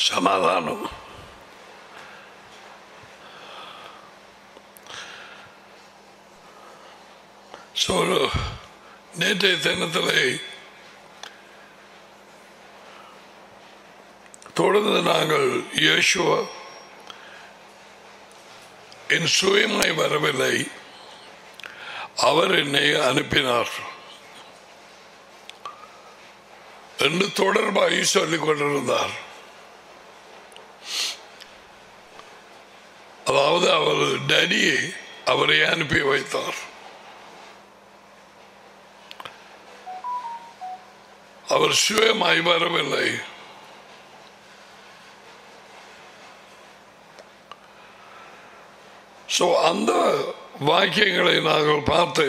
சமாதானம் ஸோ நேற்றைய தினத்தில் தொடர்ந்து நாங்கள் இயேசுவ என் சுயமாய் வரவில்லை அவர் என்னை அனுப்பினார் என்று தொடர்பாகி சொல்லிக் கொண்டிருந்தார் அதாவது அவர் டேடியை அவரை அனுப்பி வைத்தார் அவர் சுயமாய் வரவில்லை ஸோ அந்த வாக்கியங்களை நாங்கள் பார்த்து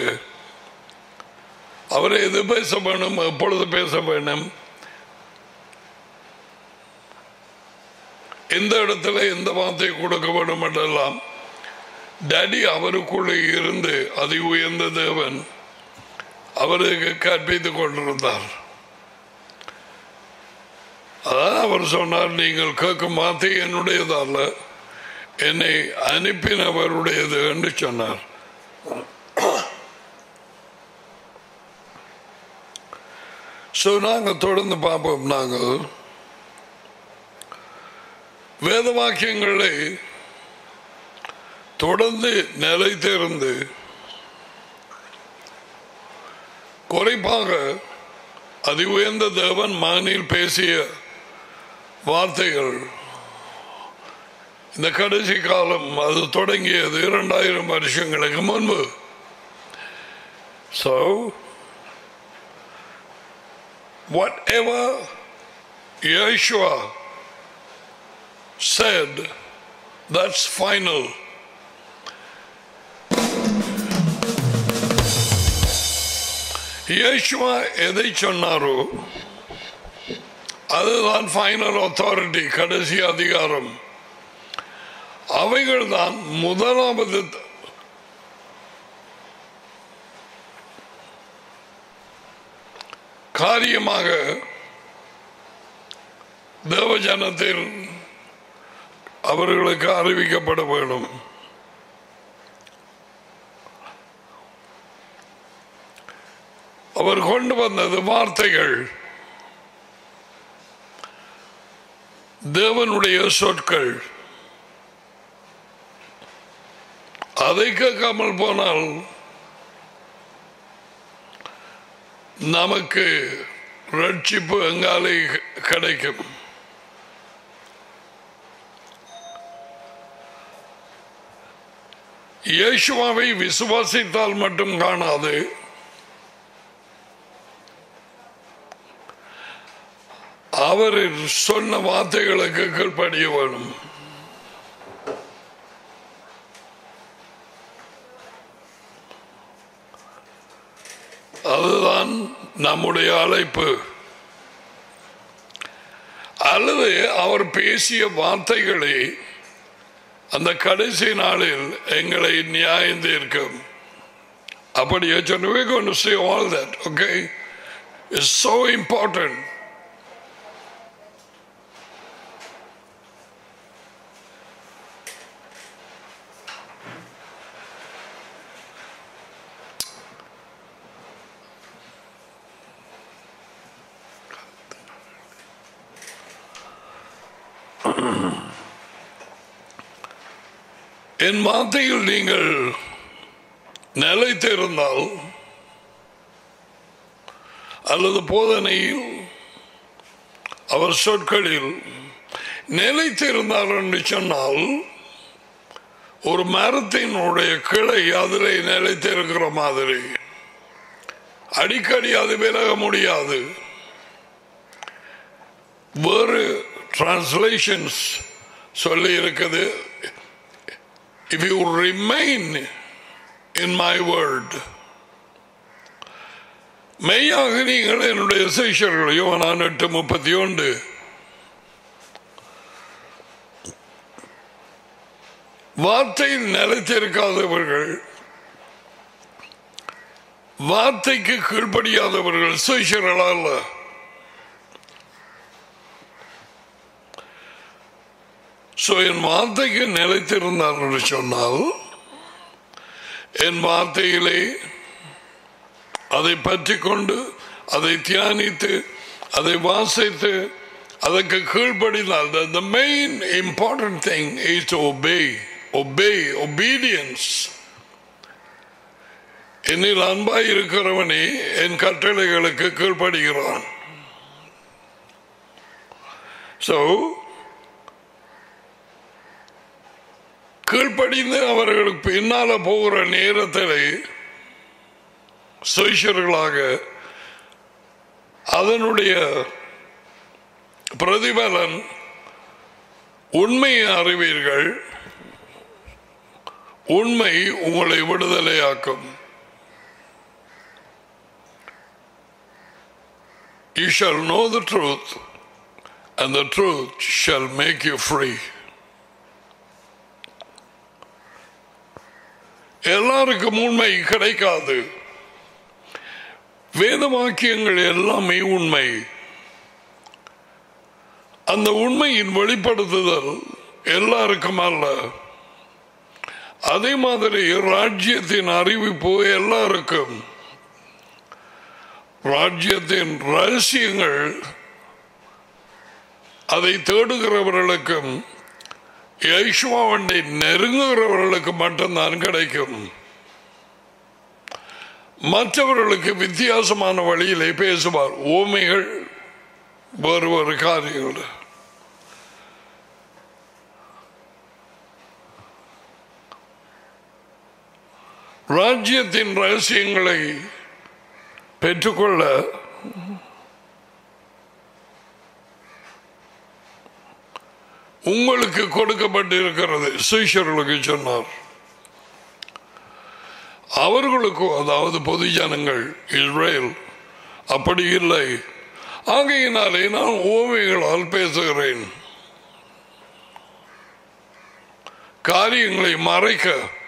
அவரை எது பேச வேணும் எப்பொழுது பேச வேண்டும் எந்த இடத்துல எந்த வார்த்தை கொடுக்க வேண்டும் என்றெல்லாம் டேடி அவருக்குள்ளே இருந்து அதி உயர்ந்த தேவன் அவருக்கு கற்பித்துக் கொண்டிருந்தார் அதான் அவர் சொன்னார் நீங்கள் கேட்கும் வார்த்தை என்னுடையதல்ல என்னை அனுப்பினவருடையது என்று சொன்னார் ஸோ நாங்கள் தொடர்ந்து பார்ப்போம் நாங்கள் வேத வாக்கியங்களை தொடர்ந்து நிலைத்திருந்து குறைப்பாக அதி உயர்ந்த தேவன் மகனில் பேசிய வார்த்தைகள் இந்த கடைசி காலம் அது தொடங்கியது இரண்டாயிரம் வருஷங்களுக்கு முன்பு so whatever Yeshua said, that's final. இயேசுவா எதை சொன்னாரோ அதுதான் ஃபைனல் அத்தாரிட்டி கடைசி அதிகாரம் அவைகள் தான் முதலாவது காரியமாக தேவஜனத்தில் அவர்களுக்கு அறிவிக்கப்பட வேண்டும் அவர் கொண்டு வந்தது வார்த்தைகள் தேவனுடைய சொற்கள் அதை கேட்காமல் போனால் நமக்கு ரட்சிப்பு எங்காலே கிடைக்கும் இயேசுவாவை விசுவாசித்தால் மட்டும் காணாது அவர் சொன்ன வார்த்தைகளுக்கு கீழ்ப்படிய வேணும் அதுதான் நம்முடைய அழைப்பு அல்லது அவர் பேசிய வார்த்தைகளை அந்த கடைசி நாளில் எங்களை நியாயம் தீர்க்கும் அப்படியே சொன்ன we going to see all that okay it's so important என் வார்த்தையில் நீங்கள் நிலைத்திருந்தால் அல்லது போதனையில் அவர் சொற்களில் நிலைத்திருந்தார் என்று சொன்னால் ஒரு மரத்தினுடைய கிளை அதிலே நிலைத்திருக்கிற மாதிரி அடிக்கடி அது விலக முடியாது வேறு டிரான்ஸ்லேஷன்ஸ் சொல்லி இருக்குது if you remain in my word மெய்யாக நீங்கள் என்னுடைய சிஷர்களையோ நான் எட்டு முப்பத்தி ஒன்று வார்த்தையில் நிலைத்திருக்காதவர்கள் வார்த்தைக்கு கீழ்ப்படியாதவர்கள் சிஷர்கள் அல்ல ஸோ என் வார்த்தைக்கு நிலைத்திருந்தார் என்று சொன்னால் என் வார்த்தையிலே அதை பற்றி கொண்டு அதை தியானித்து அதை வாசித்து அதற்கு கீழ்ப்படினால் the main important thing is to obey obey obedience என்னில் அன்பாய் இருக்கிறவனே என் கட்டளைகளுக்கு கீழ்ப்படுகிறான் ஸோ கீழ்ப்படிந்து அவர்களுக்கு பின்னால போகிற நேரத்தில் சுயர்களாக அதனுடைய பிரதிபலன் உண்மையை அறிவீர்கள் உண்மை உங்களை விடுதலையாக்கும் You shall know the truth, and the truth shall make you free. எல்லாருக்கும் உண்மை கிடைக்காது வேத வாக்கியங்கள் எல்லாமே உண்மை அந்த உண்மையின் வெளிப்படுத்துதல் எல்லாருக்கும் அல்ல அதே மாதிரி ராஜ்யத்தின் அறிவிப்பு எல்லாருக்கும் ராஜ்யத்தின் ரகசியங்கள் அதை தேடுகிறவர்களுக்கும் யேசுவாவண்டை நெருங்குகிறவர்களுக்கு மட்டும்தான் கிடைக்கும் மற்றவர்களுக்கு வித்தியாசமான வழியிலே பேசுவார் ஓமைகள் வேறு வேறு காரியங்கள் ராஜ்யத்தின் ரகசியங்களை பெற்றுக்கொள்ள உங்களுக்கு கொடுக்கப்பட்டிருக்கிறது சீஷர்களுக்கு சொன்னார் அவர்களுக்கும் அதாவது பொது ஜனங்கள் இஸ்ரேல் அப்படி இல்லை ஆகையினாலே நான் ஓமைகளால் பேசுகிறேன் காரியங்களை மறைக்க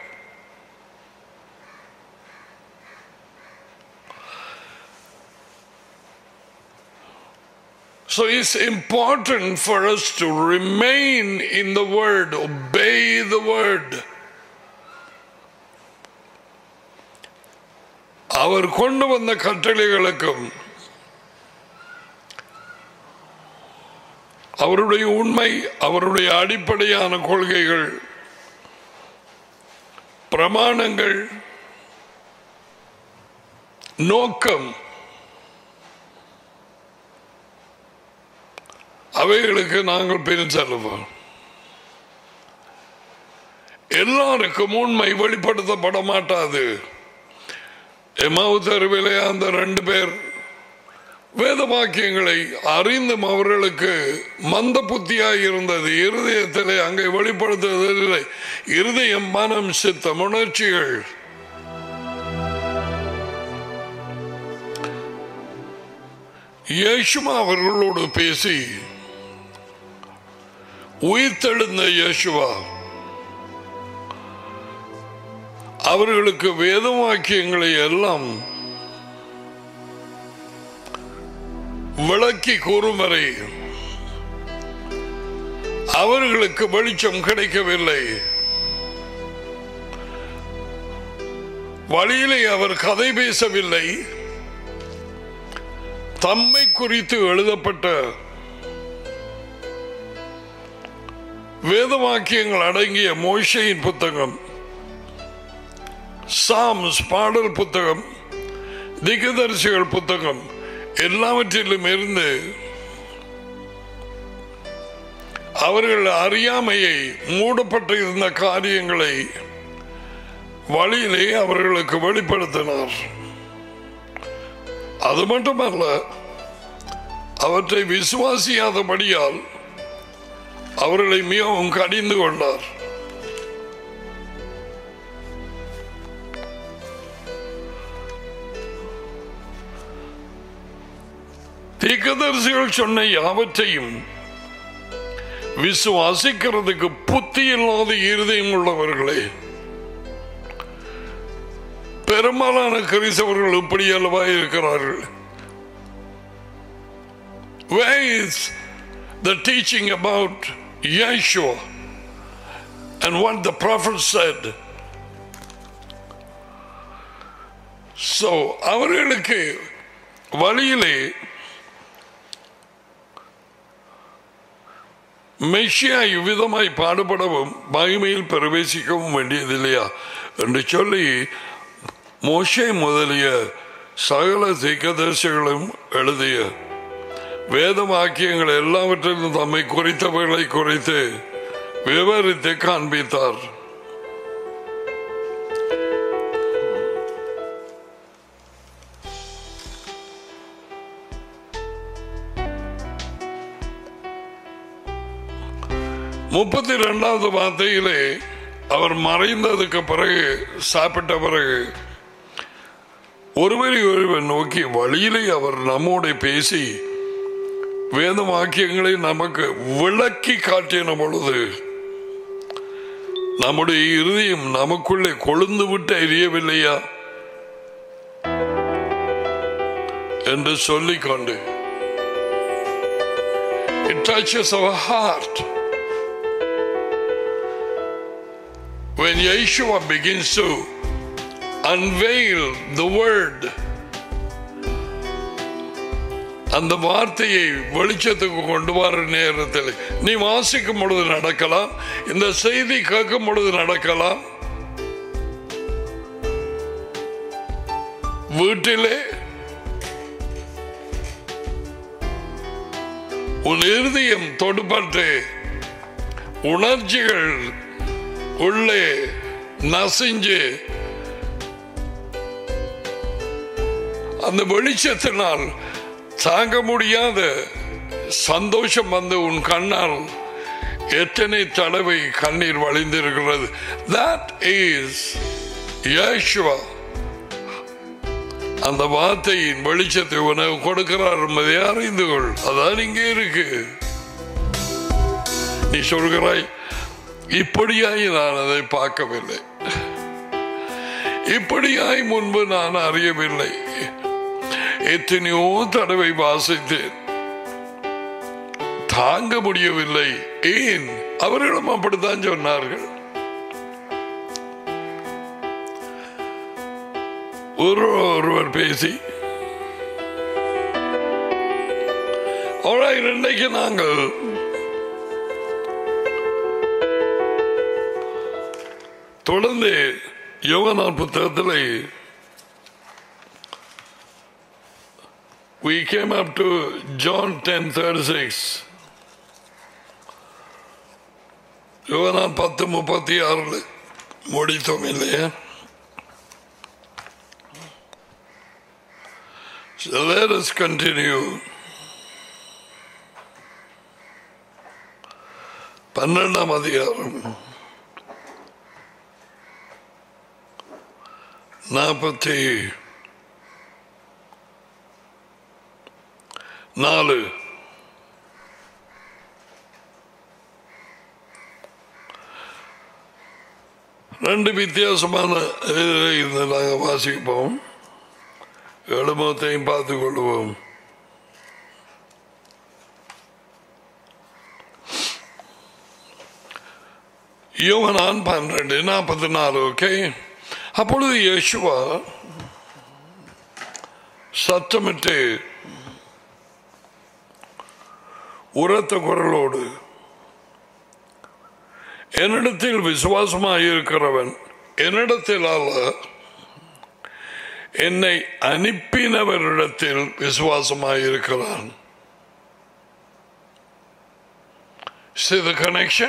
So it's important for us to remain in the Word, obey the Word. அவர் கொண்டு வந்த கட்டளைகளுக்கும் அவருடைய உண்மை அவருடைய அடிப்படையான கொள்கைகள் பிரமாணங்கள் நோக்கம் அவைகளுக்கு நாங்கள் பின் செல்வோம் எல்லாருக்கும் உண்மை வெளிப்படுத்தப்பட மாட்டாது எமாவு தெருவிலே அந்த ரெண்டு பேர் வேத வாக்கியங்களை அறிந்தும் அவர்களுக்கு மந்த புத்தியாய் இருந்தது இருதயத்திலே அங்கே வெளிப்படுத்துவதில்லை இருதயம் மனம் சித்தம் உணர்ச்சிகள் இயேசுமா அவர்களோடு பேசி உயிர்த்தெழுந்த இயேசுவா அவர்களுக்கு வேத வாக்கியங்களை எல்லாம் விளக்கி கூறும் வரை அவர்களுக்கு வெளிச்சம் கிடைக்கவில்லை வழியிலே அவர் கதை பேசவில்லை தம்மை குறித்து எழுதப்பட்ட வேதவாக்கியங்கள் அடங்கிய மோஷையின் புத்தகம் சாம்ஸ் பாடல் புத்தகம் திகதரிசிகள் புத்தகம் எல்லாவற்றிலும் இருந்து அவர்கள் அறியாமையை மூடப்பட்டிருந்த காரியங்களை வழியிலே அவர்களுக்கு வெளிப்படுத்தினார் அது மட்டுமல்ல அவற்றை விசுவாசியாதபடியால் அவர்களை மிகவும் கடிந்து கொண்டார் தீக்கதரிசிகள் சொன்ன யாவற்றையும் விசுவாசிக்கிறதுக்கு புத்தி இல்லாத இருதயம் உள்ளவர்களே பெரும்பாலான கிறிஸ்தவர்கள் இப்படி அல்லவா இருக்கிறார்கள் Where is the teaching about Yeshua? and what the prophet said. So, அவர்களுக்கு வழியிலே மெஷியா இவ்விதமாய் பாடுபடவும் மகிமையில் பிரவேசிக்கவும் வேண்டியதில்லையா என்று சொல்லி மோஷே முதலிய சகல தீக்கதர்சிகளும் எழுதிய வேத வாக்கியங்கள் எல்லாவற்றிலும் தம்மை குறித்தவர்களை குறித்து விவரித்து காண்பித்தார் முப்பத்தி இரண்டாவது வார்த்தையிலே அவர் மறைந்ததுக்கு பிறகு சாப்பிட்ட பிறகு ஒருவரை ஒருவர் நோக்கி வழியிலே அவர் நம்மோட பேசி வேத வாக்கியங்களை நமக்கு விளக்கி காட்டின பொழுது நம்முடைய இருதயம் நமக்குள்ளே கொழுந்து விட்டு எரியவில்லையா என்று சொல்லிக்கொண்டு It touches our heart. When Yeshua begins to unveil the word, அந்த வார்த்தையை வெளிச்சத்துக்கு கொண்டு வர நேரத்தில் நீ வாசிக்கும் பொழுது நடக்கலாம் இந்த செய்தி கேட்கும் பொழுது நடக்கலாம் வீட்டிலே உன் இருதயம் தொடுபட்டு உணர்ச்சிகள் உள்ளே நசிஞ்சு அந்த வெளிச்சத்தினால் தாங்க முடியாத சந்தோஷம் வந்து உன் கண்ணால் எத்தனை தடவை கண்ணீர் வழிந்திருக்கிறது தட் இஸ் யேசுவா அந்த வார்த்தையின் வெளிச்சத்தை உனக்கு கொடுக்கிறார் என்பதை அறிந்து கொள் அதான் இங்கே இருக்கு நீ சொல்கிறாய் இப்படியாய் நான் அதை பார்க்கவில்லை இப்படியாய் முன்பு நான் அறியவில்லை எத்தனையோ தடவை வாசித்தேன் தாங்க முடியவில்லை ஏன் அவர்களும் அப்படித்தான் சொன்னார்கள் ஒரு ஒருவர் பேசி Alright, இன்றைக்கு நாங்கள் தொடர்ந்து யோகனான் புத்தகத்தில் we came up to John 10:36 யோகனான் பத்து முப்பத்தி ஆறு முடித்தோம் இல்லையா So let us continue. பன்னெண்டாம் அதிகாரம் நாற்பத்தி நாலு ரெண்டு வித்தியாசமான இதில் இருந்து நாங்கள் வாசிப்போம் எழுமத்தையும் பார்த்துக் கொள்வோம் யோகனான் பன்னிரண்டு நாற்பத்தி நாலு ஓகே அப்பொழுது யேசுவா சத்தமிட்டு உரத்த குரலோடு என்னிடத்தில் விசுவாசமாக இருக்கிறவன் என்னிடத்தில் அல்ல என்னை அனுப்பினவரிடத்தில் விசுவாசமாக இருக்கிறான் See the connection?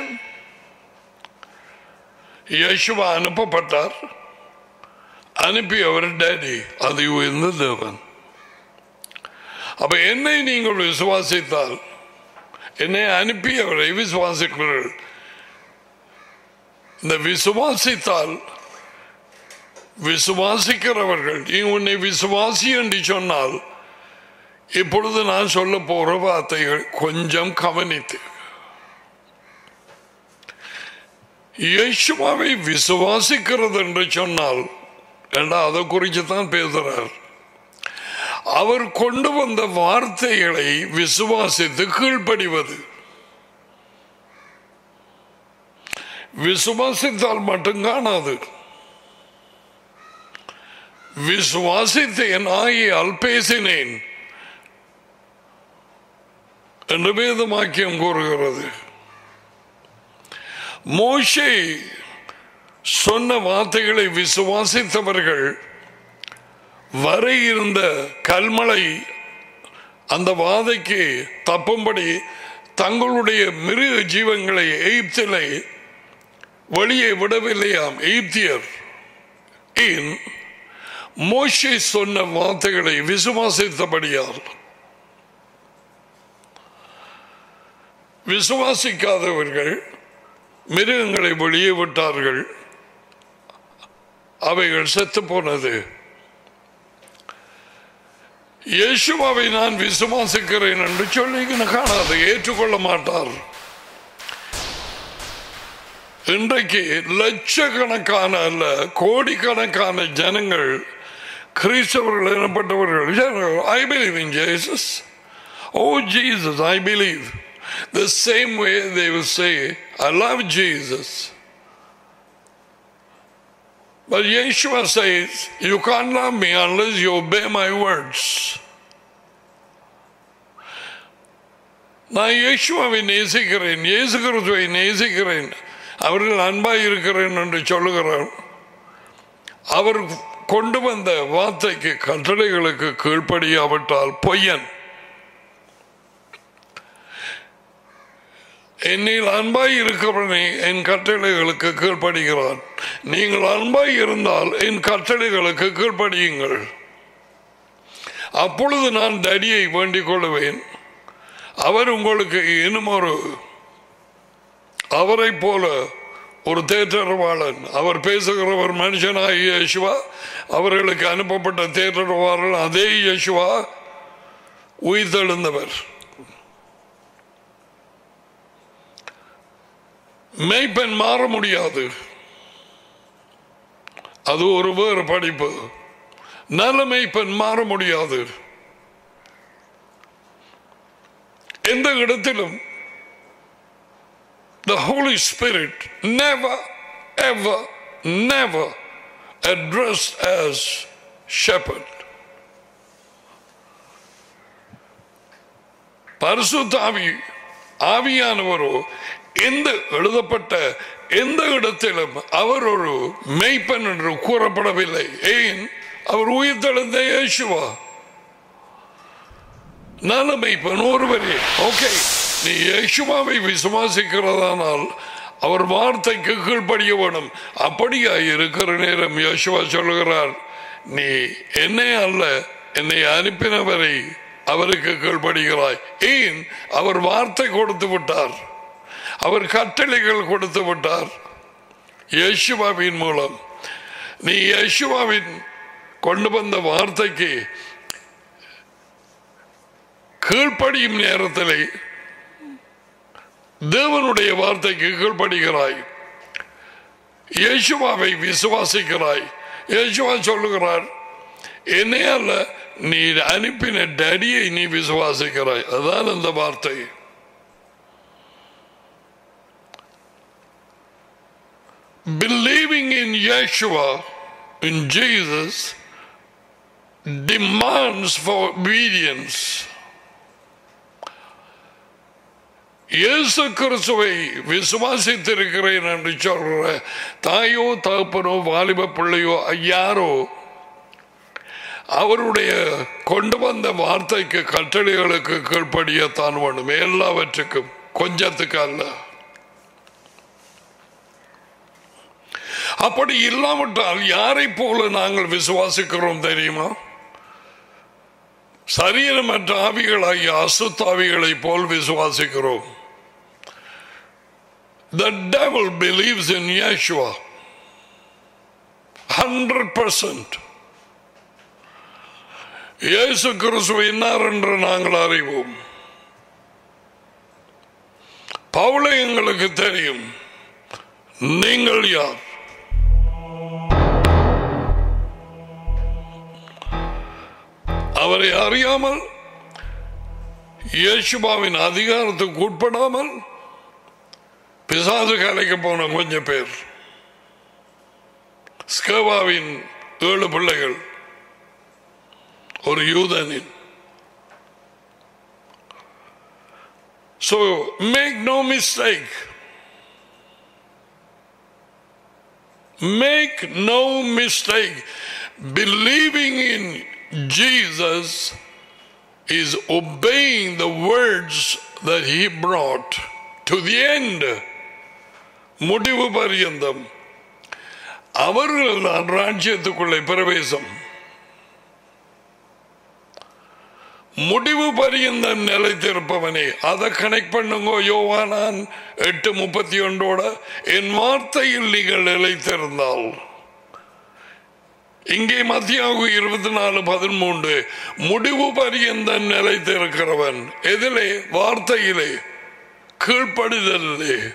யேசுவா அனுப்பப்பட்டார் அனுப்பியவர் டேடி அது உயர்ந்த தேவன் அப்ப என்னை நீங்கள் விசுவாசித்தால் என்னை அனுப்பியவரை விசுவாசிக்கிறீர்கள் இந்த விசுவாசித்தால் விசுவாசிக்கிறவர்கள் நீ உன்னை விசுவாசி என்று சொன்னால் இப்பொழுது நான் சொல்ல போற வார்த்தைகள் கொஞ்சம் கவனித்து இயேசுவாவை விசுவாசிக்கிறது என்று சொன்னால் ஏண்டா அதை குறித்து தான் பேசுறார் அவர் கொண்டு வந்த வார்த்தைகளை விசுவாசித்து கீழ்ப்படிவது விசுவாசித்தால் மட்டும் காணாது விசுவாசித்தேன் ஆகியால் பேசினேன் என்று வேதமாக்கியம் கூறுகிறது மோஷே சொன்ன வார்த்தைகளை விசுவாசித்தவர்கள் வர இருந்த கல்மலை அந்த வாதைக்கு தப்பும்படி தங்களுடைய மிருக ஜீவங்களை எகிப்திலே வெளியே விடவில்லையாம் எகிப்தியர் ஏன் மோஷே சொன்ன வார்த்தைகளை விசுவாசித்தபடியால் விசுவாசிக்காதவர்கள் மிருகங்களை வெளியே விட்டார்கள் அவைகள் செத்து போனது இயேசுவாவை நான் விசுவாசிக்கிறேன் என்று சொல்லி காணாது ஏற்றுக்கொள்ள மாட்டார் இன்றைக்கு லட்சக்கணக்கான அல்ல கோடிக்கணக்கான ஜனங்கள் கிறிஸ்தவர்கள் எனப்பட்டவர்கள் I believe in Jesus oh Jesus I believe the same way they will say I love Jesus But Yeshua says, You can't love me unless you obey my words. நான் இயேசுவை நேசிக்கிறேன் இயேசு கிறிஸ்துவை நேசிக்கிறேன் அவர்கள் அன்பாய் இருக்கிறேன் என்று சொல்லுகிறார் அவர் கொண்டு வந்த வார்த்தைக்கு கட்டளைகளுக்கு கீழ்ப்படியாவிட்டால் பொய்யன் என்னில் அன்பாய் இருக்கிறவனே என் கட்டளைகளுக்கு கீழ்ப்படுகிறான் நீங்கள் அன்பாய் இருந்தால் என் கட்டளைகளுக்கு கீழ்ப்படியுங்கள் அப்பொழுது நான் தடியை வேண்டிக் கொள்வேன் அவர் உங்களுக்கு இன்னும் ஒரு அவரை போல ஒரு தேற்றரவாளன் அவர் பேசுகிறவர் மனுஷனாகிய யேசுவா அவர்களுக்கு அனுப்பப்பட்ட தேற்றரவாளன் அதே யேசுவா உயிர்த்தெழுந்தவர் மெய்ப்பெண் மாற முடியாது அது ஒரு வேறு படிப்பு நல்ல மெய்ப்பெண் மாற முடியாது எந்த இடத்திலும் the Holy Spirit never, ever, never addressed as shepherd. பரிசுத்தாவி ஆவியானவரோ எந்த எழுதப்பட்ட எந்த இடத்திலும் அவர் ஒரு மெய்ப்பன் என்று கூறப்படவில்லை ஏன் அவர் உயிர்த்தெழுந்த இயேசுவா நல்ல மெய்ப்பன் ஒருவரே ஓகே நீ இயேசுவாவை விசுவாசிக்கிறதானால் அவர் வார்த்தைக்கு கீழ்ப்படிய வேணும் அப்படியா இருக்கிற நேரம் யோசுவா சொல்லுகிறார் நீ என்னை அல்ல என்னை அனுப்பினவரை அவருக்கு கீழ்ப்படுகிறாய் ஏன் அவர் வார்த்தை கொடுத்து விட்டார் அவர் கட்டளைகள் கொடுத்து விட்டார் யேசுவாவின் மூலம் நீ யேசுவாவின் கொண்டு வந்த வார்த்தைக்கு கீழ்ப்படியும் நேரத்திலே தேவனுடைய வார்த்தைக்கு கீழ்ப்படுகிறாய் இயேசுவாவை விசுவாசிக்கிறாய் இயேசுவா சொல்லுகிறார் என்னே அல்ல நீ அனுப்பின டடியை நீ விசுவாசிக்கிறாய் அதான் அந்த வார்த்தை Believing in Yeshua, in Jesus, demands for obedience. இயேசு கிறிஸ்துவை விசுவாசித்திருக்கிறேன் என்று சொல்ற தாயோ தகப்பனோ வாலிப பிள்ளையோ யாரோ அவருடைய கொண்டு வந்த வார்த்தைக்கு கட்டளைகளுக்கு கீழ்ப்படியத்தான் வேணும் எல்லாவற்றுக்கும் கொஞ்சத்துக்கு அல்ல அப்படி இல்லாவிட்டால் யாரை போல நாங்கள் விசுவாசிக்கிறோம் தெரியுமா சரீரமற்ற ஆவிகளாகிய அசுத்தாவிகளை போல் விசுவாசிக்கிறோம் The devil believes in Yeshua. 100%. இயேசு கிறிஸ்துவ இன்னார் என்று நாங்கள் அறிவோம் பவுலை எங்களுக்கு தெரியும் நீங்கள் யார் அவரை அறியாமல் இயேசுபாவின் அதிகாரத்துக்கு உட்படாமல் பிசாசு கலைக்கு போன கொஞ்சம் பேர் ஸ்கேவாவின் ஏழு பிள்ளைகள் ஒரு யூதனின் So make no mistake. Make no mistake. Believing in Jesus is obeying the words that he brought to the end. முடிவு பரியந்தம் அவர்கள் தான் ராஜ்யத்துக்குள்ளே பிரவேசம் முடிவு பரியந்தம் நிலைத்திருப்பவனே அதை கனெக்ட் பண்ணுங்க யோவானான் எட்டு முப்பத்தி ஒன்றோட என் வார்த்தையில் நீங்கள் நிலைத்திருந்தால் இங்கே மத்தியாகு இருபத்தி நாலு பதிமூன்று முடிவு பரியந்தம் நிலைத்திருக்கிறவன் எதிலே வார்த்தையிலே கீழ்ப்படுதலே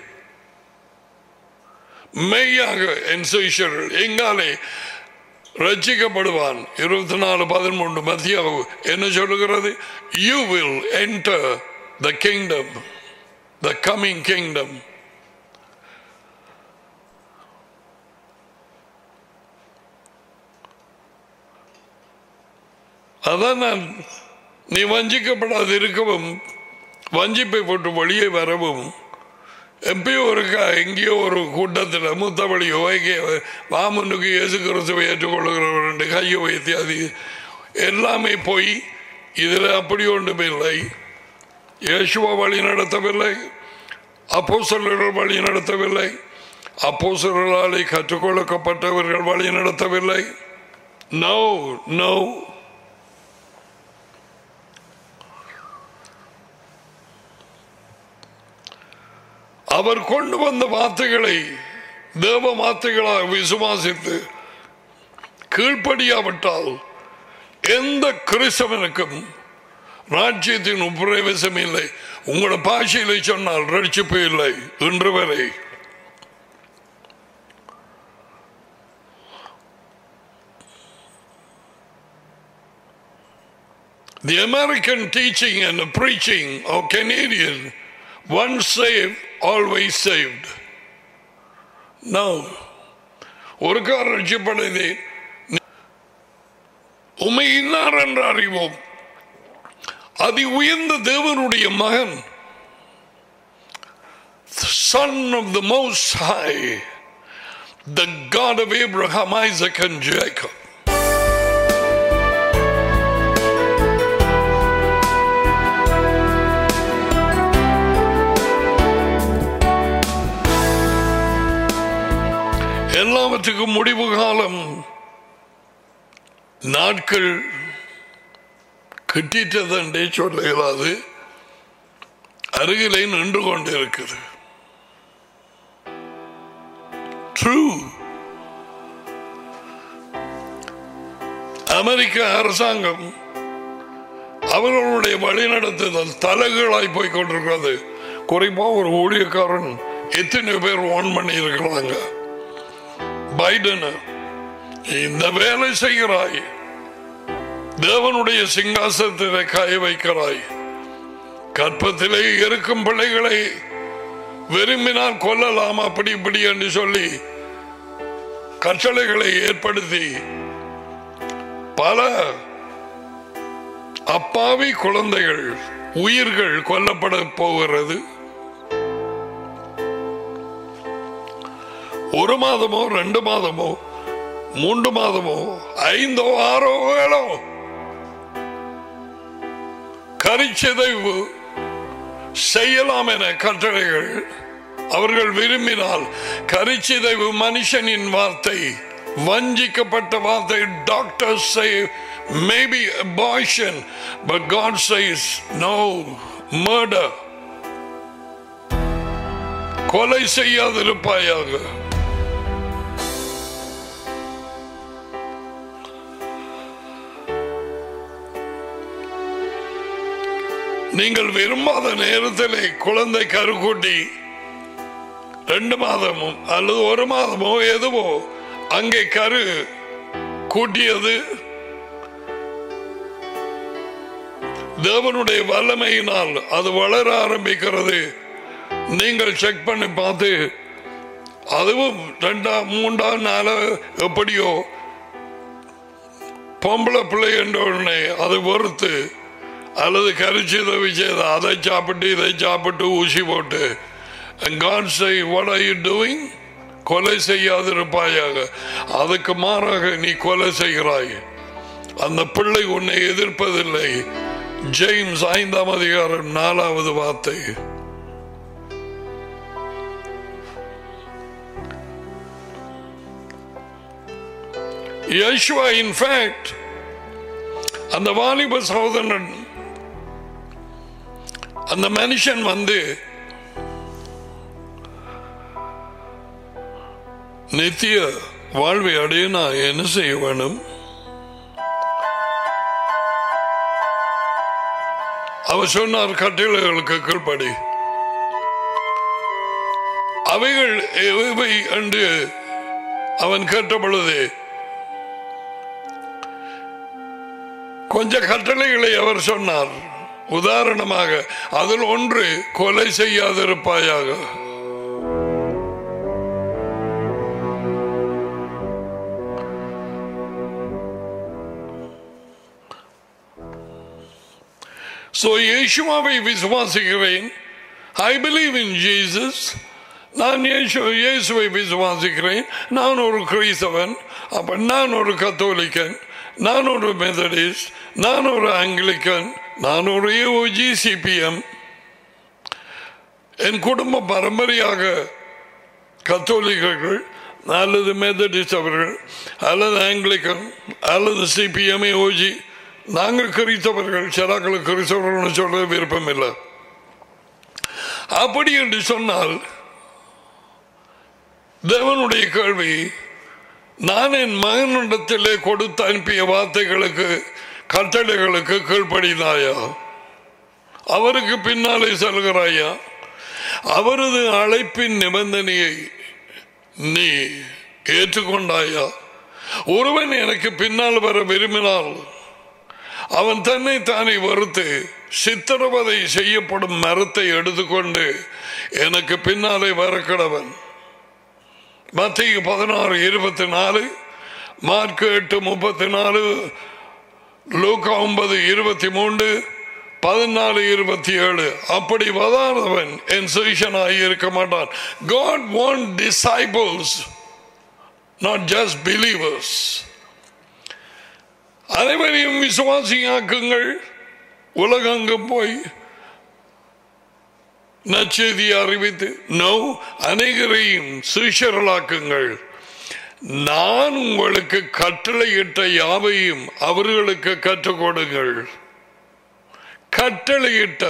மெய்யாக என் சுவிஷர்கள் எங்காலே ரட்சிக்கப்படுவான் இருபத்தி நாலு பதிமூன்று மத்தியாவு என்ன சொல்லுகிறது you will enter the kingdom the coming kingdom அதான் நான் நீ வஞ்சிக்கப்படாது இருக்கவும் வஞ்சிப்பை போட்டு வெளியே வரவும் எப்பயோ இருக்கா எங்கேயோ ஒரு கூட்டத்தில் முத்தபடியோ எங்கேயோ மாமனுக்கு இயேசு கிறிஸ்துவை ஏற்றுக்கொள்ளுகிறவர் என்று கையை வைத்து அது எல்லாமே போய் இதில் அப்படி ஒன்றும் இல்லை இயேசுவா வழி நடத்தவில்லை அப்போசலர்கள் வழி நடத்தவில்லை அப்போசலர்களாலே கற்றுக் கொடுக்கப்பட்டவர்கள் வழி நடத்தவில்லை நோ நோ அவர் கொண்டு வந்த வார்த்தைகளை தேவ வார்த்தைகளாக விசுவாசித்து கீழ்ப்படியாவிட்டால் எந்த கிறிஸ்தவனுக்கும் ராஜ்யத்தின் உப்பிரவேசம் இல்லை உங்களோட பாஷையில சொன்னால் ரட்சிப்பு இல்லை இன்று வரை The American teaching and preaching of Canadian once saved, always saved. No. ஒரு கார் ரட்சிப்படைந்தே உண்மை இன்னார் என்று அறிவோம் அதி உயர்ந்த தேவனுடைய மகன் son of the most high the god of abraham isaac and jacob எல்லாவற்றுக்கும் முடிவு காலம் நாட்கள் கிட்டிட்டது என்றே சொல்ல இயலாது அருகிலே நின்று கொண்டிருக்கிறது ட்ரூ அமெரிக்க அரசாங்கம் அவர்களுடைய வழிநடத்துதல் தலைகளாய் போய் கொண்டிருக்கிறது குறிப்பா ஒரு ஊழியக்காரன் எத்தனை பேர் ஓன் பண்ணி இருக்கிறாங்க பைடன் இந்த வேலை செய்கிறாய் தேவனுடைய சிங்காசனத்திலே காய வைக்கிறாய் கற்பத்திலே இருக்கும் பிள்ளைகளை விரும்பினால் கொல்லலாம் அப்படி இப்படி என்று சொல்லி கட்டளைகளை ஏற்படுத்தி பல அப்பாவி குழந்தைகள் உயிர்கள் கொல்லப்பட போகிறது ஒரு மாதமோ ரெண்டு மாதமோ மூன்று மாதமோ ஐந்தோ ஆறோ ஏழோ கரிச்சிதைவு செய்யலாம் என கட்டளைகள் அவர்கள் விரும்பினால் கரிச்சிதைவு மனுஷனின் வார்த்தை வஞ்சிக்கப்பட்ட வார்த்தை doctor say maybe abortion but God says no murder கொலை செய்யாதிருப்பாயாக நீங்கள் விரும்பாத நேரத்திலே குழந்தை கருக்கூட்டி ரெண்டு மாதமும் அல்லது ஒரு மாதமோ எதுவோ அங்கே கரு கூட்டியது தேவனுடைய வல்லமையினால் அது வளர ஆரம்பிக்கிறது நீங்கள் செக் பண்ணி பார்த்து அதுவும் ரெண்டா மூண்டா நாலா எப்படியோ பொம்பளை பிள்ளை என்ற உடனே அது பொறுத்து அல்லது கரிச்சி தவி செய்த அதை சாப்பிட்டு இதை சாப்பிட்டு ஊசி போட்டு And God say, what are you doing? கொலை செய்யாதிருப்பாயாக அதுக்கு மாறாக நீ கொலை செய்கிறாய் அந்த பிள்ளை உன்னை எதிர்ப்பதில்லை ஜேம்ஸ் ஐந்தாம் அதிகாரம் நாலாவது வார்த்தை யேசுவா இன்ஃபேக்ட் அந்த வாலிப சகோதரன் அந்த மனுஷன் வந்து நித்திய வாழ்வை அடைய நான் என்ன செய்ய வேணும் அவர் சொன்னார் கட்டளைகளுக்கு கீழ்ப்படி அவைகள் எவை என்று அவன் கேட்ட பொழுது கொஞ்ச கட்டளைகளை அவர் சொன்னார் உதாரணமாக அதில் ஒன்று கொலை செய்யாதிருப்பாயாக So இயேசுவாவை விசுவாசிக்கிறேன் ஐ பிலீவ் இன் ஜீசஸ் நான் இயேசு இயேசுவை விசுவாசிக்கிறேன் நான் ஒரு கிறிஸ்தவன் அப்ப நான் ஒரு கத்தோலிக்கன் நான் ஒரு மெத்தடிஸ்ட் நான் ஒரு ஆங்கிலிக்கன் நான் ஒரு ஏஓஜி சிபிஎம் என் குடும்ப பரம்பரையாக கத்தோலிக்கர்கள் அல்லது மெத்தடிஸ்ட் அவர்கள் அல்லது ஆங்கிலிக்கன் அல்லது சிபிஎம் ஏஓஜி நாங்கள் கிறிஸ்தவர்கள் சிலாக்கள் கிறிஸ்தவர்கள் சொல்ல விருப்பம் இல்லை அப்படி என்று சொன்னால் தேவனுடைய கேள்வி நான் என் மகனிடத்திலே கொடுத்து அனுப்பிய வார்த்தைகளுக்கு கட்டளைகளுக்கு கீழ்ப்படினாயா அவருக்கு பின்னாலே செல்கிறாயா அவரது அழைப்பின் நிபந்தனையை நீ ஏற்றுக்கொண்டாயா ஒருவன் எனக்கு பின்னால் வர விரும்பினால் அவன் தன்னை தானே வறுத்து சித்திரவதை செய்யப்படும் மரத்தை எடுத்துக்கொண்டு எனக்கு பின்னாலே வர கடவன் மத்திய பதினாறு இருபத்தி நாலு மார்க் எட்டு முப்பத்தி நாலு லூக்கா ஒன்பது இருபத்தி மூன்று பதினாலு இருபத்தி ஏழு அப்படி வதாதவன் என் சிஷனாகி இருக்க மாட்டான் God want disciples not just believers அனைவரையும் விசுவாசியாக்குங்கள் உலகங்கும் போய் நச்செய்தி அறிவித்து நோ அனைவரையும் சிஷர்களாக்குங்கள் நான் உங்களுக்கு கட்டளையிட்ட யாவையும் அவர்களுக்கு கற்றுக் கொடுங்கள் கட்டளையிட்ட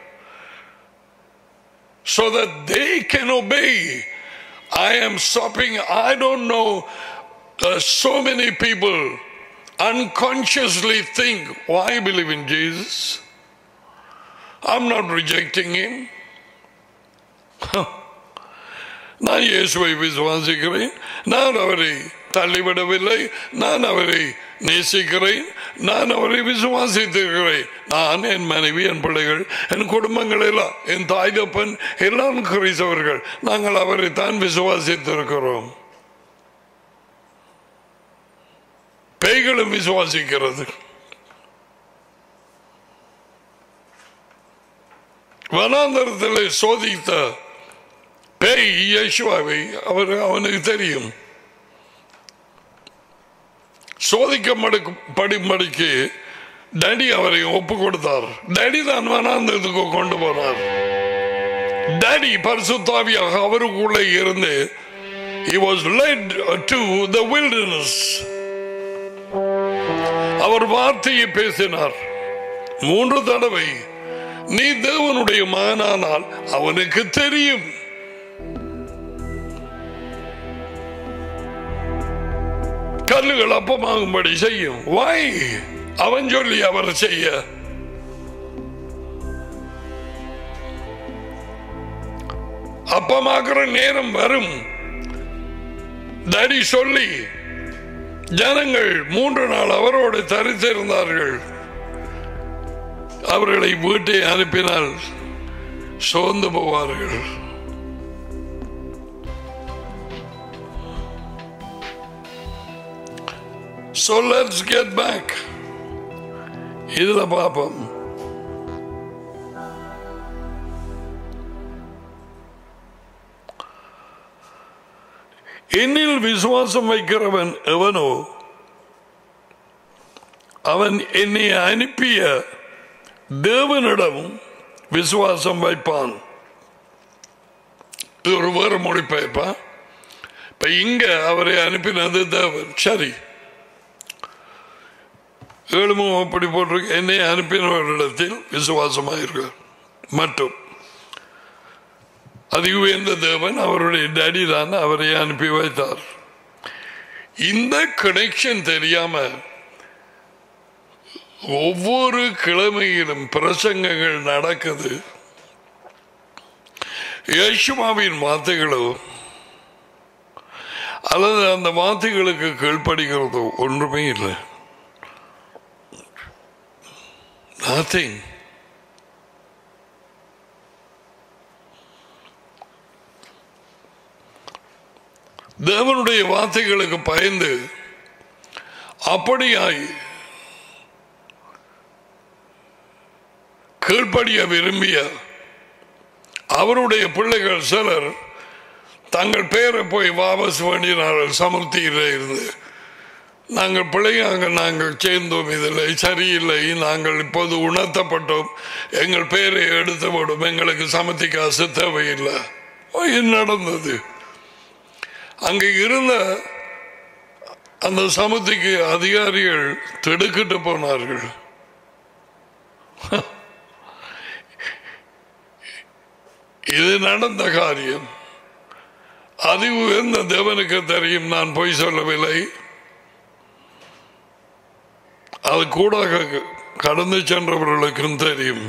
so that they can obey i am stopping i don't know uh, so many people unconsciously think why I believe in jesus i'm not rejecting him நான் இயேசுவை விசுவாசிக்கிறேன் நான் அவரை தள்ளிவிடவில்லை நான் அவரை நேசிக்கிறேன் நான் அவரை விசுவாசித்திருக்கிறேன் நான் என் மனைவி என் பிள்ளைகள் என் குடும்பங்கள் எல்லாம் என் தாய் தப்பன் எல்லாம் கிறிஸ்தவர்கள் நாங்கள் அவரை தான் விசுவாசித்திருக்கிறோம் பேய்களும் விசுவாசிக்கிறது வனாந்தரத்தில் சோதித்த பேய் யேசுவாவை அவர் அவனுக்கு தெரியும் சோதிக்கப்படும்படிக்கு டேடி அவரை ஒப்பு கொடுத்தார் டேடி தான் வனாந்தரத்துக்கு கொண்டு போனார் டேடி பரிசுத்தாவியாக அவருக்குள்ளே இருந்து he was led to the wilderness அவர் வார்த்தையை பேசினார் மூன்று தடவை நீ தேவனுடைய மகனானால் அவனுக்கு தெரியும் கல்லுகள் அப்பமாகும்படி செய்யும் வாய் அவன் சொல்லி அவர் செய்ய அப்பமாக்குற நேரம் வரும் தடி சொல்லி ஜனங்கள் மூன்று நாள் அவரோடு தரித்திருந்தார்கள் அவர்களை வீட்டை அனுப்பினால் சோர்ந்து போவார்கள் So let's get back. இதுல பார்ப்போம் என்னில் விசுவாசம் வைக்கிறவன் எவனோ அவன் என்னை அனுப்பிய தேவனிடம் விசுவாசம் வைப்பான் இது ஒரு வேறு மொழிபெயர்ப்பா இப்ப இங்க அவரை அனுப்பினது தேவன் சரி ஏழுமும் அப்படி போட்டிருக்கு என்னை அனுப்பினவரிடத்தில் விசுவாசமாயிருக்க மட்டும் அது உயர்ந்த தேவன் அவருடைய டேடி தான் அவரை அனுப்பி வைத்தார் இந்த கனெக்ஷன் தெரியாம ஒவ்வொரு கிழமையிலும் பிரசங்கங்கள் நடக்குது யேசுமாவின் வார்த்தைகளோ அல்லது அந்த வார்த்தைகளுக்கு கீழ்ப்படுகிறதோ ஒன்றுமே இல்லை Nothing. தேவனுடைய வார்த்தைகளுக்கு பயந்து அப்படியாய் கீழ்ப்படிய விரும்பிய அவருடைய பிள்ளைகள் சிலர் தங்கள் பெயரை போய் வாபஸ் வேண்டினார்கள் சமுர்த்தியில் இருந்து நாங்கள் பிள்ளையாக நாங்கள் சேர்ந்தோம் இதில் சரியில்லை நாங்கள் இப்போது உணர்த்தப்பட்டோம் எங்கள் பெயரை எடுத்து விடும் எங்களுக்கு சமத்தி காசு தேவையில்லை ஓ, இது நடந்தது அங்கே இருந்த அந்த சமுத்திக்கு அதிகாரிகள் திடுக்கிட்டு போனார்கள் இது நடந்த காரியம் அது உயர்ந்த தேவனுக்கு தெரியும் நான் பொய் சொல்லவில்லை அது கூட கடந்து சென்றவர்களுக்கும் தெரியும்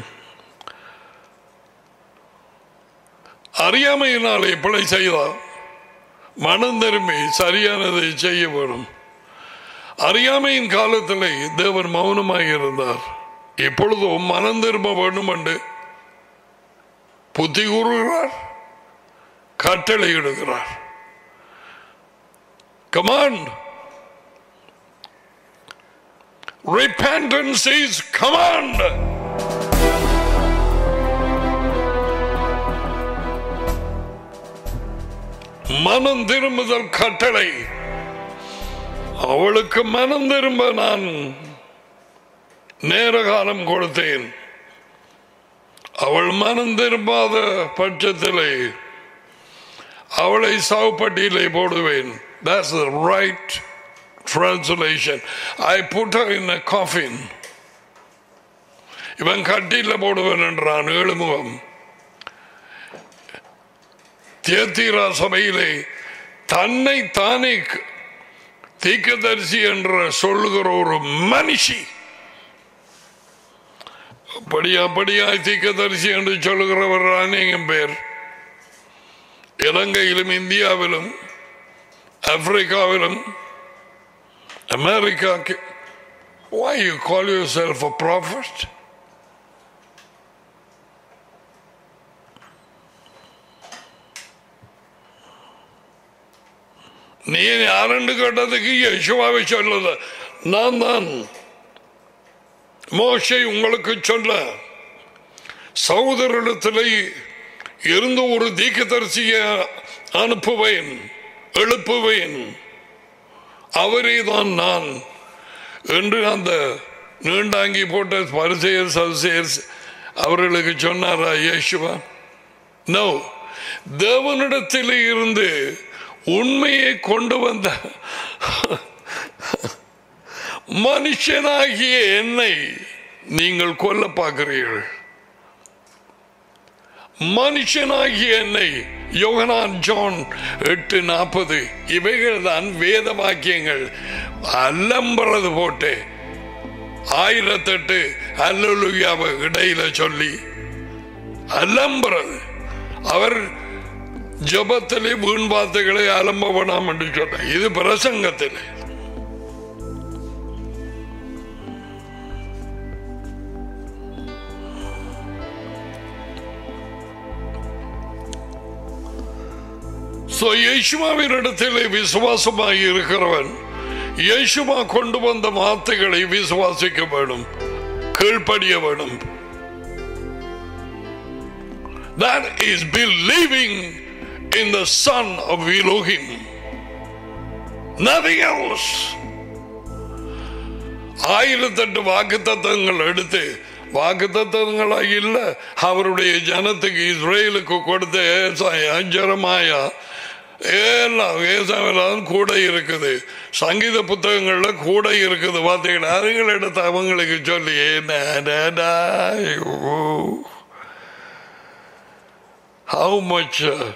அறியாமையினாலே பிழை செய்தால் மனம் திரும்பி சரியானதை செய்ய வேணும் அறியாமையின் காலத்தில் தேவன் மௌனமாக இருந்தார் இப்பொழுதும் மனம் திரும்ப வேண்டும் என்று புத்தி கூறுகிறார் கட்டளை இடுகிறார் கமாண்ட் Repentance is command. மனம் திரும்புதல் கட்டளை அவளுக்கு மனம் திரும்ப நான் நேர காலம் கொடுத்தேன் அவள் மனம் திரும்பாத பட்சத்திலே அவளை சாவுப்பட்டியிலே போடுவேன் That's the right translation. I put her in a coffin. இவன் கட்டில போடுவன் என்றான் ஏழுமுகம் தேத்தீரா சபையிலே தன்னை தானே தீக்கதரிசி என்ற சொல்லுகிற ஒரு மனுஷி அப்படி அப்படியாய் தீக்கதரிசி என்று சொல்லுகிறவர் அநேகம் பேர் இலங்கையிலும் இந்தியாவிலும் ஆப்பிரிக்காவிலும் அமெரிக்காக்கு why you call yourself a prophet நீ யாருன்னு கேட்டதுக்கு யசுவாவை சொல்லல நான் தான் மோசை உங்களுக்கு சொல்ல சகோதரிடத்திலே இருந்து ஒரு தீக்கதரிசிய அனுப்புவேன் எழுப்புவேன் அவரே தான் நான் என்று அந்த நீண்டாங்கி போட்ட பரிசெயர் சதுசெயர் அவர்களுக்கு சொன்னாரா இயேசுவா நோ தேவனிடத்தில் இருந்து உண்மையை கொண்டு வந்த மனுஷனாகிய என்னை நீங்கள் கொல்ல பார்க்கிறீர்கள் மனுஷனாகிய என்னை யோகனான் ஜான் எட்டு நாற்பது இவைகள் தான் வேத வாக்கியங்கள் அல்லம்புறது போட்டு ஆயிரத்தெட்டு அல்லலுயாவை இடையில சொல்லி அலம்புறது அவர் ஜபத்திலே வீண் வார்த்தைகளை அலம்ப வேணாம் என்று சொன்னார் இது பிரசங்கத்தில் So, இயேசுவாவின் இடத்திலே விசுவாசமாய் இருக்கிறவன் இயேசுவா கொண்டு வந்த வார்த்தைகளை விசுவாசிக்க வேண்டும் கீழ்ப்படிய வேண்டும் That is believing in the Son of Elohim. Nothing else. ஆயிரத்தெட்டு வாக்கு தத்துவங்கள் எடுத்து வாக்கு தத்துவங்களா இல்ல அவருடைய ஜனத்துக்கு இஸ்ரேலுக்கு கொடுத்த ஏசாயா ஜெரமாயா எல்லாம் ஏசாவெல்லாம் கூட இருக்குது சங்கீத புத்தகங்கள்ல கூட இருக்குது பார்த்தீங்களா அதுகள் எடுத்து அவங்களுக்கு சொல்லி how much uh,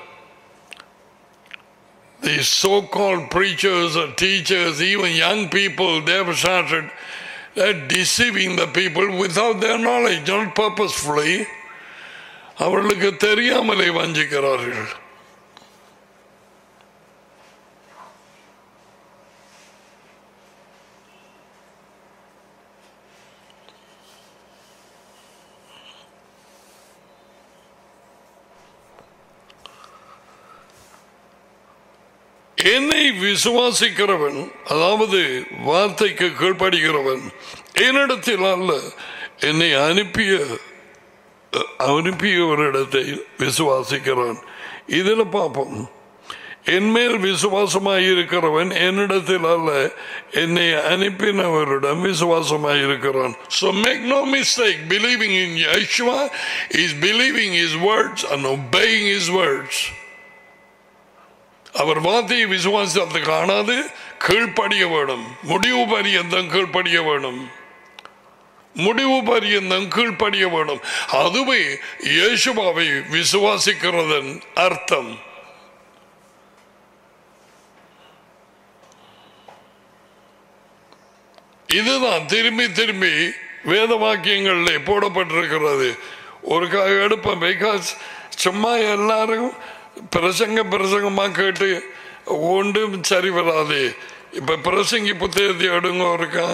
these so-called preachers or teachers, even young people, they have started uh, deceiving the people without their knowledge, not purposefully. அவர்களுக்கு தெரியாமலே வஞ்சிக்கிறார்கள் என்னை விசுவாசிக்கிறவன் அதாவது வார்த்தைக்கு கீழ்ப்படுகிறவன் என்னிடத்தில் அல்ல என்னை அனுப்பிய அனுப்பியவரிடத்தை விசுவாசிக்கிறான் இதில் பார்ப்போம் என்மேல் விசுவாசமாய் இருக்கிறவன் என்னிடத்தில் அல்ல என்னை அனுப்பினவரிடம் விசுவாசமாய் இருக்கிறான் So make no mistake, believing in Yeshua is believing his words and obeying his words. அவர் வார்த்தையை விசுவாசத்தை காணாது கீழ்ப்படிய வேணும் முடிவு பரியந்தம் கீழ்ப்படிய வேணும் முடிவு பரியந்தம் கீழ்ப்படிய வேணும் அதுவே இயேசுபாவை விசுவாசிக்கிறதன் அர்த்தம் இதுதான் திரும்பி திரும்பி வேத வாக்கியங்கள்ல போடப்பட்டிருக்கிறது ஒரு எடுப்பேன் பிகாஸ் சும்மா எல்லாரும் பிரசங்க பிரசங்கமா கேட்டு ஒன்றும் சரி வராது இப்ப பிரசங்கி புத்தகத்தை எடுங்க இருக்கா